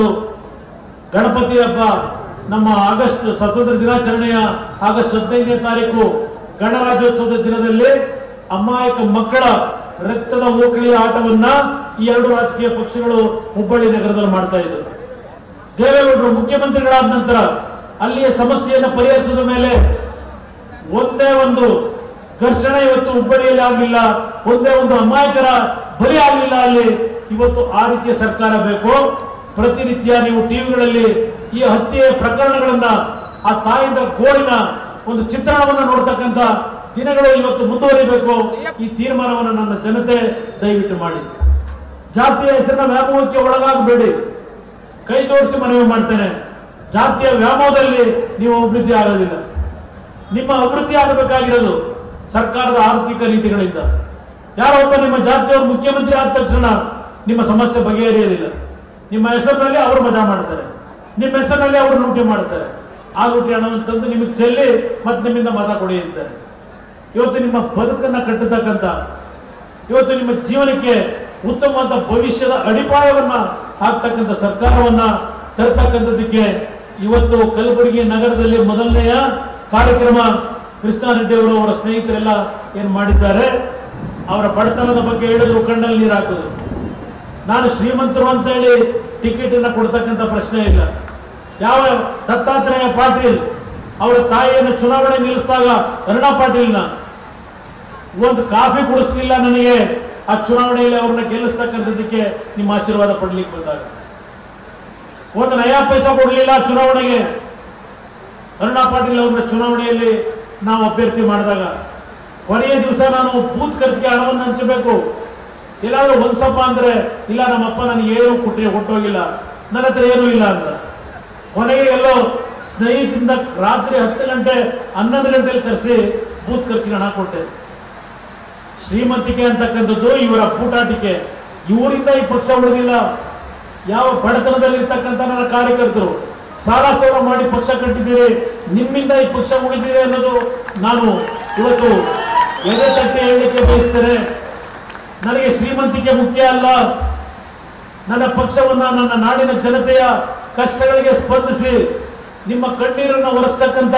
ಗಣಪತಿ ಹಬ್ಬ ನಮ್ಮ ಆಗಸ್ಟ್ ಸ್ವಾತಂತ್ರ್ಯ ದಿನಾಚರಣೆಯ ಆಗಸ್ಟ್ ಹದಿನೈದನೇ ತಾರೀಕು ಗಣರಾಜ್ಯೋತ್ಸವದ ದಿನದಲ್ಲಿ ಅಮಾಯಕ ಮಕ್ಕಳ ರಕ್ತದ ಓಕಳಿಯ ಆಟವನ್ನ ಈ ಎರಡು ರಾಜಕೀಯ ಪಕ್ಷಗಳು ಹುಬ್ಬಳ್ಳಿ ನಗರದಲ್ಲಿ ಮಾಡ್ತಾ ಇದ್ರು ದೇವೇಗೌಡರು ಮುಖ್ಯಮಂತ್ರಿಗಳಾದ ನಂತರ ಅಲ್ಲಿಯ ಸಮಸ್ಯೆಯನ್ನು ಪರಿಹರಿಸಿದ ಮೇಲೆ ಒಂದೇ ಒಂದು ಘರ್ಷಣೆ ಇವತ್ತು ಹುಬ್ಬಳ್ಳಿಯಲ್ಲಿ ಆಗಲಿಲ್ಲ ಒಂದೇ ಒಂದು ಅಮಾಯಕರ ಬಲಿ ಆಗಲಿಲ್ಲ ಅಲ್ಲಿ ಇವತ್ತು ಆ ರೀತಿಯ ಸರ್ಕಾರ ಬೇಕು ಪ್ರತಿನಿತ್ಯ ನೀವು ಟಿವಿಗಳಲ್ಲಿ ಈ ಹತ್ಯೆ ಪ್ರಕರಣಗಳನ್ನ ಆ ತಾಯಿಂದ ಗೋಳಿನ ಒಂದು ಚಿತ್ರಣವನ್ನು ನೋಡ್ತಕ್ಕಂಥ ದಿನಗಳು ಇವತ್ತು ಮುಂದುವರಿಬೇಕು ಈ ತೀರ್ಮಾನವನ್ನು ನನ್ನ ಜನತೆ ದಯವಿಟ್ಟು ಮಾಡಿ ಜಾತಿಯ ಹೆಸರಿನ ವ್ಯಾಮೋಹಕ್ಕೆ ಒಳಗಾಗಬೇಡಿ ಕೈ ಜೋಡಿಸಿ ಮನವಿ ಮಾಡ್ತೇನೆ ಜಾತಿಯ ವ್ಯಾಮೋಹದಲ್ಲಿ ನೀವು ಅಭಿವೃದ್ಧಿ ಆಗೋದಿಲ್ಲ ನಿಮ್ಮ ಅಭಿವೃದ್ಧಿ ಆಗಬೇಕಾಗಿರೋದು ಸರ್ಕಾರದ ಆರ್ಥಿಕ ನೀತಿಗಳಿಂದ ಯಾರೋ ಒಬ್ಬ ನಿಮ್ಮ ಜಾತಿಯವರು ಮುಖ್ಯಮಂತ್ರಿ ಆದ ತಕ್ಷಣ ನಿಮ್ಮ ಸಮಸ್ಯೆ ಬಗೆಹರಿಯೋದಿಲ್ಲ ನಿಮ್ಮ ಹೆಸರಿನಲ್ಲಿ ಅವರು ಮಜಾ ಮಾಡ್ತಾರೆ ನಿಮ್ಮ ಹೆಸರಿನಲ್ಲಿ ಅವರು ಲೂಟಿ ಮಾಡ್ತಾರೆ ಆ ಲೂಟಿ ಹಣವನ್ನು ತಂದು ನಿಮಗೆ ಚೆಲ್ಲಿ ಮತ್ತೆ ನಿಮ್ಮಿಂದ ಮತ ಕೊಡಿಯುತ್ತಾರೆ ಇವತ್ತು ನಿಮ್ಮ ಬದುಕನ್ನ ಕಟ್ಟತಕ್ಕಂಥ ಇವತ್ತು ನಿಮ್ಮ ಜೀವನಕ್ಕೆ ಉತ್ತಮವಾದ ಭವಿಷ್ಯದ ಅಡಿಪಾಯವನ್ನ ಹಾಕ್ತಕ್ಕಂಥ ಸರ್ಕಾರವನ್ನ ತರ್ತಕ್ಕಂಥದ್ದಕ್ಕೆ ಇವತ್ತು ಕಲಬುರಗಿ ನಗರದಲ್ಲಿ ಮೊದಲನೆಯ ಕಾರ್ಯಕ್ರಮ ಕೃಷ್ಣಾರೆಡ್ಡಿ ಅವರು ಅವರ ಸ್ನೇಹಿತರೆಲ್ಲ ಏನ್ ಮಾಡಿದ್ದಾರೆ ಅವರ ಬಡತನದ ಬಗ್ಗೆ ಹೇಳಿದ್ರು ಕಣ್ಣಲ್ಲಿ ನೀರು ಹಾಕೋದು ನಾನು ಶ್ರೀಮಂತರು ಅಂತ ಹೇಳಿ ಟಿಕೆಟ್ ಅನ್ನ ಕೊಡ್ತಕ್ಕಂಥ ಪ್ರಶ್ನೆ ಇಲ್ಲ ಯಾವ ದತ್ತಾತ್ರೇಯ ಪಾಟೀಲ್ ಅವರ ತಾಯಿಯನ್ನು ಚುನಾವಣೆ ನಿಲ್ಲಿಸಿದಾಗ ಅರುಣಾ ಪಾಟೀಲ್ನ ಒಂದು ಕಾಫಿ ಕುಡಿಸ್ಲಿಲ್ಲ ನನಗೆ ಆ ಚುನಾವಣೆಯಲ್ಲಿ ಅವ್ರನ್ನ ಗೆಲ್ಲಿಸ್ತಕ್ಕಂಥದ್ದಕ್ಕೆ ನಿಮ್ಮ ಆಶೀರ್ವಾದ ಪಡ್ಲಿಕ್ಕೆ ಬಂದಾಗ ಒಂದು ನಯಾ ಪೈಸಾ ಕೊಡಲಿಲ್ಲ ಚುನಾವಣೆಗೆ ಅರುಣಾ ಪಾಟೀಲ್ ಅವ್ರನ್ನ ಚುನಾವಣೆಯಲ್ಲಿ ನಾವು ಅಭ್ಯರ್ಥಿ ಮಾಡಿದಾಗ ಕೊನೆಯ ದಿವಸ ನಾನು ಬೂತ್ ಖರ್ಚಿಗೆ ಹಣವನ್ನು ಹಂಚಬೇಕು ಎಲ್ಲಾದ್ರೂ ಒಂದ್ಸಪ್ಪ ಅಂದ್ರೆ ಇಲ್ಲ ನಮ್ಮಪ್ಪ ನನಗೆ ಏನು ಕೊಟ್ಟಿ ಕೊಟ್ಟೋಗಿಲ್ಲ ನನ್ನ ಹತ್ರ ಏನೂ ಇಲ್ಲ ಅಂತ ಕೊನೆಗೆ ಎಲ್ಲೋ ಸ್ನೇಹಿತರಿಂದ ರಾತ್ರಿ ಹತ್ತು ಗಂಟೆ ಹನ್ನೊಂದು ಗಂಟೆಯಲ್ಲಿ ಕರೆಸಿ ಬೂತ್ ಖರ್ಚಿಗೆ ಹಣ ಕೊಟ್ಟೆ ಶ್ರೀಮಂತಿಕೆ ಅಂತಕ್ಕಂಥದ್ದು ಇವರ ಪೂಟಾಟಿಕೆ ಇವರಿಂದ ಈ ಪಕ್ಷ ಉಳಿದಿಲ್ಲ ಯಾವ ಬಡತನದಲ್ಲಿರ್ತಕ್ಕಂಥ ನನ್ನ ಕಾರ್ಯಕರ್ತರು ಸಾಲ ಸೋಲ ಮಾಡಿ ಪಕ್ಷ ಕಟ್ಟಿದ್ದೀರಿ ನಿಮ್ಮಿಂದ ಈ ಪಕ್ಷ ಉಳಿದಿದೆ ಅನ್ನೋದು ನಾನು ಇವತ್ತು ಎದೆ ತಟ್ಟಿ ಹೇಳಲಿಕ್ಕೆ ಬಯಸ್ತೇನೆ ನನಗೆ ಶ್ರೀಮಂತಿಕೆ ಮುಖ್ಯ ಅಲ್ಲ ನನ್ನ ಪಕ್ಷವನ್ನ ನನ್ನ ನಾಡಿನ ಜನತೆಯ ಕಷ್ಟಗಳಿಗೆ ಸ್ಪಂದಿಸಿ ನಿಮ್ಮ ಕಣ್ಣೀರನ್ನು ಒರೆಸ್ತಕ್ಕಂಥ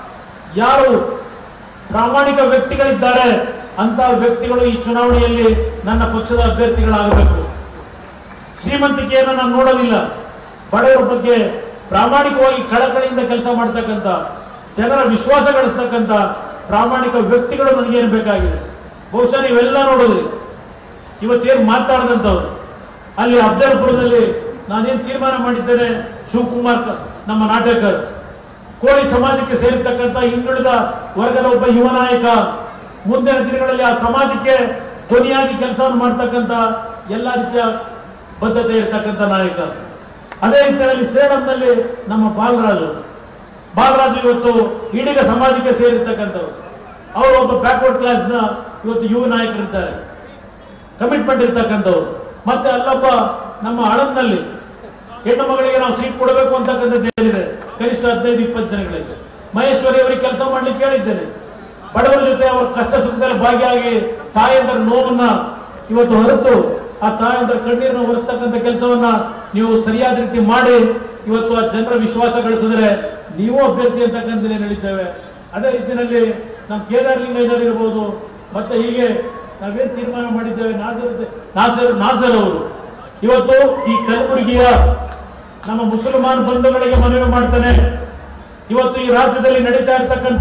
ಯಾರು ಪ್ರಾಮಾಣಿಕ ವ್ಯಕ್ತಿಗಳಿದ್ದಾರೆ ಅಂತ ವ್ಯಕ್ತಿಗಳು ಈ ಚುನಾವಣೆಯಲ್ಲಿ ನನ್ನ ಪಕ್ಷದ ಅಭ್ಯರ್ಥಿಗಳಾಗಬೇಕು ಶ್ರೀಮಂತಿಕೆಯನ್ನು ನಾನು ನೋಡೋದಿಲ್ಲ ಬಡವರ ಬಗ್ಗೆ ಪ್ರಾಮಾಣಿಕವಾಗಿ ಕಳಕಳಿಯಿಂದ ಕೆಲಸ ಮಾಡ್ತಕ್ಕಂಥ ಜನರ ವಿಶ್ವಾಸ ಗಳಿಸ್ತಕ್ಕಂಥ ಪ್ರಾಮಾಣಿಕ ವ್ಯಕ್ತಿಗಳು ನನಗೇನು ಬೇಕಾಗಿದೆ ಬಹುಶಃ ನೀವೆಲ್ಲ ನೋಡೋದ್ರಿ ಇವತ್ತೇನು ಮಾತಾಡದಂತವ್ರು ಅಲ್ಲಿ ಅಫ್ಜಲ್ಪುರದಲ್ಲಿ ನಾನೇನು ತೀರ್ಮಾನ ಮಾಡಿದ್ದೇನೆ ಶಿವಕುಮಾರ್ ಕ- ನಮ್ಮ ನಾಟಕರ್ ಕೋಳಿ ಸಮಾಜಕ್ಕೆ ಸೇರಿರ್ತಕ್ಕಂಥ ಹಿಂದುಳಿದ ವರ್ಗದ ಒಬ್ಬ ಯುವ ನಾಯಕ ಮುಂದಿನ ದಿನಗಳಲ್ಲಿ ಆ ಸಮಾಜಕ್ಕೆ ಧ್ವನಿಯಾಗಿ ಕೆಲಸವನ್ನು ಮಾಡ್ತಕ್ಕಂಥ ಎಲ್ಲ ರೀತಿಯ ಬದ್ಧತೆ ಇರತಕ್ಕಂಥ ನಾಯಕ ಅದೇ ರೀತಿಯಲ್ಲಿ ಸೇಡಂನಲ್ಲಿ ನಮ್ಮ ಬಾಲರಾಜು ಬಾಲರಾಜು ಇವತ್ತು ಈಡಿಗ ಸಮಾಜಕ್ಕೆ ಸೇರಿರ್ತಕ್ಕಂಥವ್ರು ಅವರು ಒಬ್ಬ ಬ್ಯಾಕ್ವರ್ಡ್ ಕ್ಲಾಸ್ನ ಇವತ್ತು ಯುವ ನಾಯಕರಿದ್ದಾರೆ ಕಮಿಟ್ಮೆಂಟ್ ಇರ್ತಕ್ಕಂಥವ್ರು ಮತ್ತೆ ಅಲ್ಲೊಬ್ಬ ನಮ್ಮ ಹಳಂನಲ್ಲಿ ಹೆಣ್ಣು ಮಗಳಿಗೆ ನಾವು ಸೀಟ್ ಕೊಡಬೇಕು ಅಂತಕ್ಕಂಥದ್ದು ಏನಿದೆ ಕನಿಷ್ಠ ಹದಿನೈದು ಇಪ್ಪತ್ತು ಜನಗಳಿಗೆ ಮಹೇಶ್ವರಿ ಅವರಿಗೆ ಕೆಲಸ ಮಾಡ್ಲಿಕ್ಕೆ ಹೇಳಿದ್ದೇನೆ ಬಡವರ ಜೊತೆ ಅವರ ಕಷ್ಟ ಸುಖದಲ್ಲಿ ಭಾಗಿಯಾಗಿ ತಾಯಂದರ ನೋವನ್ನ ಇವತ್ತು ಹೊರತು ಆ ತಾಯಂದರ ಕಣ್ಣೀರನ್ನು ಒರೆಸ್ತಕ್ಕಂಥ ಕೆಲಸವನ್ನ ನೀವು ಸರಿಯಾದ ರೀತಿ ಮಾಡಿ ಇವತ್ತು ಆ ಜನರ ವಿಶ್ವಾಸ ಗಳಿಸಿದ್ರೆ ನೀವು ಅಭ್ಯರ್ಥಿ ಅಂತಕ್ಕಂಥ ಹೇಳಿದ್ದೇವೆ ಅದೇ ರೀತಿಯಲ್ಲಿ ನಮ್ಮ ಕೇದಾರ್ ಲಿಂಗಯ್ಯನವರು ಇರ್ಬೋದು ಮತ್ತೆ ಹೀಗೆ ನಾವೇನ್ ತೀರ್ಮಾನ ಮಾಡಿದ್ದೇವೆ ನಾಸರ್ ನಾಸರ್ ನಾಸರ್ ಅವರು ಇವತ್ತು ಈ ಕಲಬುರಗಿಯ ನಮ್ಮ ಮುಸಲ್ಮಾನ್ ಬಂಧುಗಳಿಗೆ ಮನವಿ ಮಾಡ್ತಾನೆ ಇವತ್ತು ಈ ರಾಜ್ಯದಲ್ಲಿ ನಡೀತಾ ಇರ್ತಕ್ಕಂಥ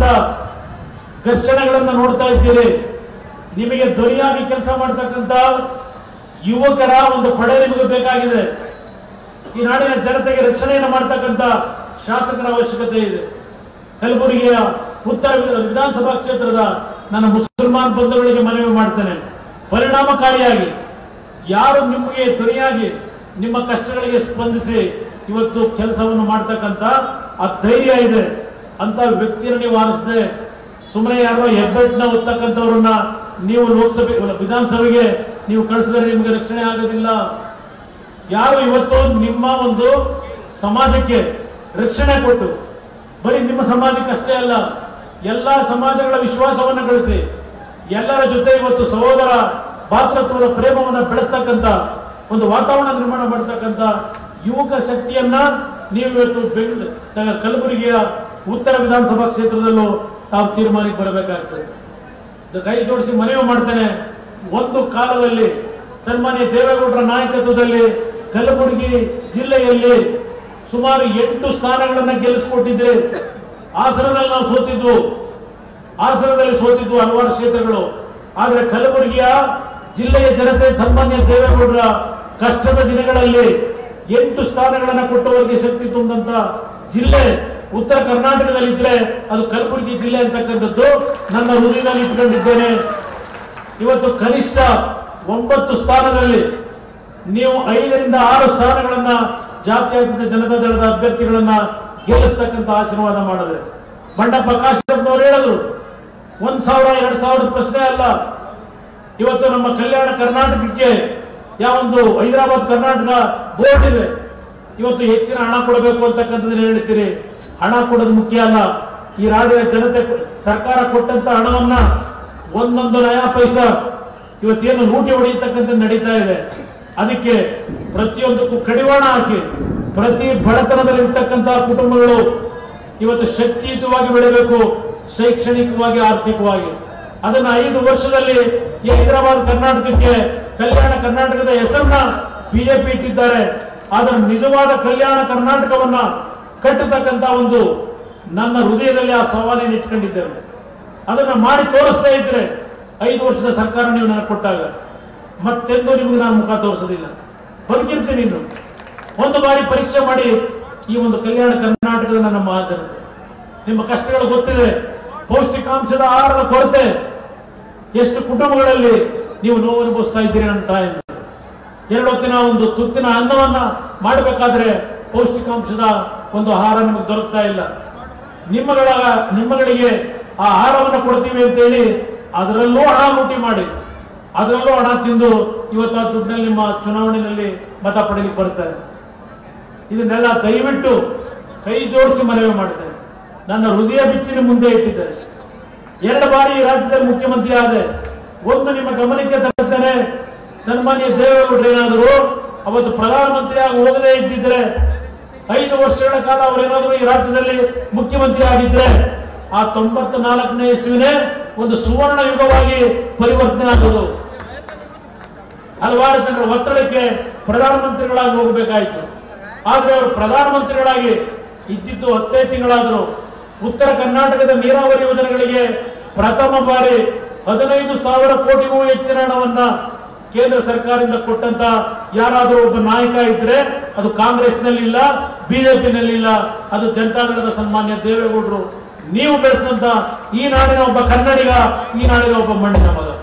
ಘರ್ಷಣೆಗಳನ್ನ ನೋಡ್ತಾ ಇದ್ದೀರಿ ನಿಮಗೆ ಧ್ವನಿಯಾಗಿ ಕೆಲಸ ಮಾಡ್ತಕ್ಕಂಥ ಯುವಕರ ಒಂದು ಪಡೆ ನಿಮಗೆ ಬೇಕಾಗಿದೆ ಈ ನಾಡಿನ ಜನತೆಗೆ ರಕ್ಷಣೆಯನ್ನು ಮಾಡ್ತಕ್ಕಂಥ ಶಾಸಕರ ಅವಶ್ಯಕತೆ ಇದೆ ಕಲಬುರಗಿಯ ಉತ್ತರ ವಿಧ- ವಿಧಾನಸಭಾ ಕ್ಷೇತ್ರದ ನನ್ನ ಮುಸಲ್ಮಾನ್ ಬಂಧುಗಳಿಗೆ ಮನವಿ ಮಾಡ್ತೇನೆ ಪರಿಣಾಮಕಾರಿಯಾಗಿ ಯಾರು ನಿಮಗೆ ಧ್ವನಿಯಾಗಿ ನಿಮ್ಮ ಕಷ್ಟಗಳಿಗೆ ಸ್ಪಂದಿಸಿ ಇವತ್ತು ಕೆಲಸವನ್ನು ಮಾಡ್ತಕ್ಕಂಥ ಆ ಧೈರ್ಯ ಇದೆ ಅಂತ ವ್ಯಕ್ತಿಯನ್ನು ನೀವು ಆರಿಸದೆ ಸುಮ್ಮನೆ ಯಾರೋ ಹೆಬ್ಬೆಟ್ನ ಓದ್ತಕ್ಕಂಥವ್ರನ್ನ ನೀವು ಲೋಕಸಭೆ ವಿಧಾನಸಭೆಗೆ ನೀವು ಕಳಿಸಿದ್ರೆ ನಿಮಗೆ ರಕ್ಷಣೆ ಆಗೋದಿಲ್ಲ ಯಾರು ಇವತ್ತು ನಿಮ್ಮ ಒಂದು ಸಮಾಜಕ್ಕೆ ರಕ್ಷಣೆ ಕೊಟ್ಟು ಬರೀ ನಿಮ್ಮ ಸಮಾಜಕ್ಕೆ ಅಷ್ಟೇ ಅಲ್ಲ ಎಲ್ಲಾ ಸಮಾಜಗಳ ವಿಶ್ವಾಸವನ್ನು ಗಳಿಸಿ ಎಲ್ಲರ ಜೊತೆ ಇವತ್ತು ಸಹೋದರ ಭಾತೃತ್ವದ ಪ್ರೇಮವನ್ನು ಬೆಳೆಸ್ತಕ್ಕಂಥ ಒಂದು ವಾತಾವರಣ ನಿರ್ಮಾಣ ಮಾಡತಕ್ಕಂಥ ಯುವಕ ಶಕ್ತಿಯನ್ನ ನೀವು ಇವತ್ತು ಬೆಂಗಳೂರು ಕಲಬುರಗಿಯ ಉತ್ತರ ವಿಧಾನಸಭಾ ಕ್ಷೇತ್ರದಲ್ಲೂ ತಾವು ತೀರ್ಮಾನಕ್ಕೆ ಬರಬೇಕಾಗ್ತದೆ ಇದು ಕೈ ಜೋಡಿಸಿ ಮನವಿ ಮಾಡ್ತೇನೆ ಒಂದು ಕಾಲದಲ್ಲಿ ಸನ್ಮಾನ್ಯ ದೇವೇಗೌಡರ ನಾಯಕತ್ವದಲ್ಲಿ ಕಲಬುರಗಿ ಜಿಲ್ಲೆಯಲ್ಲಿ ಸುಮಾರು ಎಂಟು ಸ್ಥಾನಗಳನ್ನ ಗೆಲ್ಲಿಸಿಕೊಟ್ಟಿದ್ರೆ ಹಾಸನದಲ್ಲಿ ನಾವು ಸೋತಿದ್ವು ಹಾಸನದಲ್ಲಿ ಸೋತಿದ್ವು ಹಲವಾರು ಕ್ಷೇತ್ರಗಳು ಆದ್ರೆ ಕಲಬುರಗಿಯ ಜಿಲ್ಲೆಯ ಜನತೆ ಸನ್ಮಾನ್ಯ ದೇವೇಗೌಡರ ಕಷ್ಟದ ದಿನಗಳಲ್ಲಿ ಎಂಟು ಸ್ಥಾನಗಳನ್ನ ಕೊಟ್ಟವರಿಗೆ ಶಕ್ತಿ ತುಂಬಿದಂತ ಜಿಲ್ಲೆ ಉತ್ತರ ಕರ್ನಾಟಕದಲ್ಲಿದ್ರೆ ಅದು ಕಲಬುರಗಿ ಜಿಲ್ಲೆ ಅಂತಕ್ಕಂಥದ್ದು ನನ್ನ ಹೃದಯದಲ್ಲಿ ಇಟ್ಕೊಂಡಿದ್ದೇನೆ ಇವತ್ತು ಕನಿಷ್ಠ ಒಂಬತ್ತು ಸ್ಥಾನದಲ್ಲಿ ನೀವು ಐದರಿಂದ ಆರು ಸ್ಥಾನಗಳನ್ನ ಜಾತ್ಯತೀತ ಜನತಾ ದಳದ ಅಭ್ಯರ್ಥಿಗಳನ್ನ ಗೆಲ್ಲಿಸ್ತಕ್ಕಂಥ ಆಶೀರ್ವಾದ ಮಾಡಿದ್ರೆ ಬಂಡಪ್ಪ ಕಾಶ್ಯಪ್ನವರು ಹೇಳಿದ್ರು ಒಂದ್ ಸಾವಿರ ಎರಡ್ ಸಾವಿರದ ಪ್ರಶ್ನೆ ಅಲ್ಲ ಇವತ್ತು ನಮ್ಮ ಕಲ್ಯಾಣ ಕರ್ನಾಟಕಕ್ಕೆ ಯಾವೊಂದು ಹೈದರಾಬಾದ್ ಕರ್ನಾಟಕ ಬೋರ್ಡ್ ಇದೆ ಇವತ್ತು ಹೆಚ್ಚಿನ ಹಣ ಕೊಡಬೇಕು ಅಂತಕ್ಕಂಥದ್ದನ್ನ ಹೇಳ್ತೀರಿ ಹಣ ಕೊಡೋದು ಮುಖ್ಯ ಅಲ್ಲ ಈ ರಾಜ್ಯದ ಜನತೆ ಸರ್ಕಾರ ಕೊಟ್ಟಂತ ಹಣವನ್ನ ಒಂದೊಂದು ನಯಾ ಪೈಸಾ ಇವತ್ತೇನು ಲೂಟಿ ಹೊಡೆಯತಕ್ಕಂಥದ್ದು ನಡೀತಾ ಇದೆ ಅದಕ್ಕೆ ಪ್ರತಿಯೊಂದಕ್ಕೂ ಕಡಿವಾಣ ಹಾಕಿ ಪ್ರತಿ ಬಡತನದಲ್ಲಿ ಇರ್ತಕ್ಕಂತಹ ಕುಟುಂಬಗಳು ಇವತ್ತು ಶಕ್ತಿಯುತವಾಗಿ ಬೆಳೆಯಬೇಕು ಶೈಕ್ಷಣಿಕವಾಗಿ ಆರ್ಥಿಕವಾಗಿ ಅದನ್ನ ಐದು ವರ್ಷದಲ್ಲಿ ಈ ಹೈದರಾಬಾದ್ ಕರ್ನಾಟಕಕ್ಕೆ ಕಲ್ಯಾಣ ಕರ್ನಾಟಕದ ಹೆಸರನ್ನ ಬಿಜೆಪಿ ಇಟ್ಟಿದ್ದಾರೆ ಆದ್ರೆ ನಿಜವಾದ ಕಲ್ಯಾಣ ಕರ್ನಾಟಕವನ್ನ ಕಟ್ಟತಕ್ಕಂತ ಒಂದು ನನ್ನ ಹೃದಯದಲ್ಲಿ ಆ ಸವಾಲಿನ ಇಟ್ಕೊಂಡಿದ್ದೇವೆ ಅದನ್ನ ಮಾಡಿ ತೋರಿಸ್ತಾ ಇದ್ರೆ ಐದು ವರ್ಷದ ಸರ್ಕಾರ ನೀವು ನನಗೆ ಕೊಟ್ಟಾಗ ಮತ್ತೆಂದೂ ನಿಮಗೆ ನಾನು ಮುಖ ತೋರಿಸೋದಿಲ್ಲ ಬದುಕಿರ್ತೀನಿ ಇನ್ನು ಒಂದು ಬಾರಿ ಪರೀಕ್ಷೆ ಮಾಡಿ ಈ ಒಂದು ಕಲ್ಯಾಣ ಕರ್ನಾಟಕದ ನನ್ನ ಮಹಾಜನತೆ ನಿಮ್ಮ ಕಷ್ಟಗಳು ಗೊತ್ತಿದೆ ಪೌಷ್ಟಿಕಾಂಶದ ಆಹಾರದ ಕೊರತೆ ಎಷ್ಟು ಕುಟುಂಬಗಳಲ್ಲಿ ನೀವು ನೋವು ಅನುಭವಿಸ್ತಾ ಇದ್ದೀರಿ ಅಂತ ಎಂದು ಎರಡು ಹೊತ್ತಿನ ಒಂದು ತುತ್ತಿನ ಅನ್ನವನ್ನ ಮಾಡಬೇಕಾದ್ರೆ ಪೌಷ್ಟಿಕಾಂಶದ ಒಂದು ಆಹಾರ ನಿಮಗೆ ದೊರಕ್ತಾ ಇಲ್ಲ ನಿಮ್ಮಗಳ ನಿಮ್ಮಗಳಿಗೆ ಆ ಆಹಾರವನ್ನು ಕೊಡ್ತೀವಿ ಅಂತೇಳಿ ಅದರಲ್ಲೂ ಹಣ ಲೂಟಿ ಮಾಡಿ ಅದರಲ್ಲೂ ಹಣ ತಿಂದು ಇವತ್ತು ಆ ದುಡ್ಡಿನಲ್ಲಿ ನಿಮ್ಮ ಚುನಾವಣೆಯಲ್ಲಿ ಮತ ಪಡೆಯಲಿಕ್ಕೆ ಬರ್ತಾರೆ ಇದನ್ನೆಲ್ಲ ದಯವಿಟ್ಟು ಕೈ ಜೋಡಿಸಿ ಮನವಿ ಮಾಡ್ತೇನೆ ನನ್ನ ಹೃದಯ ಬಿಚ್ಚಿನ ಮುಂದೆ ಇಟ್ಟಿದ್ದಾರೆ ಎರಡು ಬಾರಿ ಈ ರಾಜ್ಯದಲ್ಲಿ ಮುಖ್ಯಮಂತ್ರಿ ಆದೆ ಒಂದು ನಿಮ್ಮ ಗಮನಕ್ಕೆ ತರುತ್ತೇನೆ ಸನ್ಮಾನ್ಯ ದೇವೇಗೌಡರು ಏನಾದರೂ ಅವತ್ತು ಪ್ರಧಾನಮಂತ್ರಿ ಆಗಿ ಹೋಗದೇ ಇದ್ದಿದ್ರೆ ಐದು ವರ್ಷಗಳ ಕಾಲ ಅವರೇನಾದರೂ ಈ ರಾಜ್ಯದಲ್ಲಿ ಮುಖ್ಯಮಂತ್ರಿ ಆಗಿದ್ರೆ ಆ ತೊಂಬತ್ತ ನಾಲ್ಕನೇ ಇಸ್ವಿನೇ ಒಂದು ಸುವರ್ಣ ಯುಗವಾಗಿ ಪರಿವರ್ತನೆ ಆಗೋದು ಹಲವಾರು ಜನರ ಒತ್ತಡಕ್ಕೆ ಪ್ರಧಾನಮಂತ್ರಿಗಳಾಗಿ ಹೋಗಬೇಕಾಯಿತು ಆದ್ರೆ ಅವರು ಪ್ರಧಾನಮಂತ್ರಿಗಳಾಗಿ ಇದ್ದಿದ್ದು ಹತ್ತೇ ತಿಂಗಳಾದರು ಉತ್ತರ ಕರ್ನಾಟಕದ ನೀರಾವರಿ ಯೋಜನೆಗಳಿಗೆ ಪ್ರಥಮ ಬಾರಿ ಹದಿನೈದು ಸಾವಿರ ಕೋಟಿಗೂ ಹೆಚ್ಚಿನ ಹಣವನ್ನ ಕೇಂದ್ರ ಸರ್ಕಾರದಿಂದ ಕೊಟ್ಟಂತ ಯಾರಾದರೂ ಒಬ್ಬ ನಾಯಕ ಇದ್ರೆ ಅದು ಕಾಂಗ್ರೆಸ್ನಲ್ಲಿಲ್ಲ ಬಿಜೆಪಿನಲ್ಲಿಲ್ಲ ಅದು ಜನತಾದಳದ ಸನ್ಮಾನ್ಯ ದೇವೇಗೌಡರು ನೀವು ಬೆಳೆಸಿದಂತ ಈ ನಾಡಿನ ಒಬ್ಬ ಕನ್ನಡಿಗ ಈ ನಾಡಿನ ಒಬ್ಬ ಮಣ್ಣಿನ ಮಗ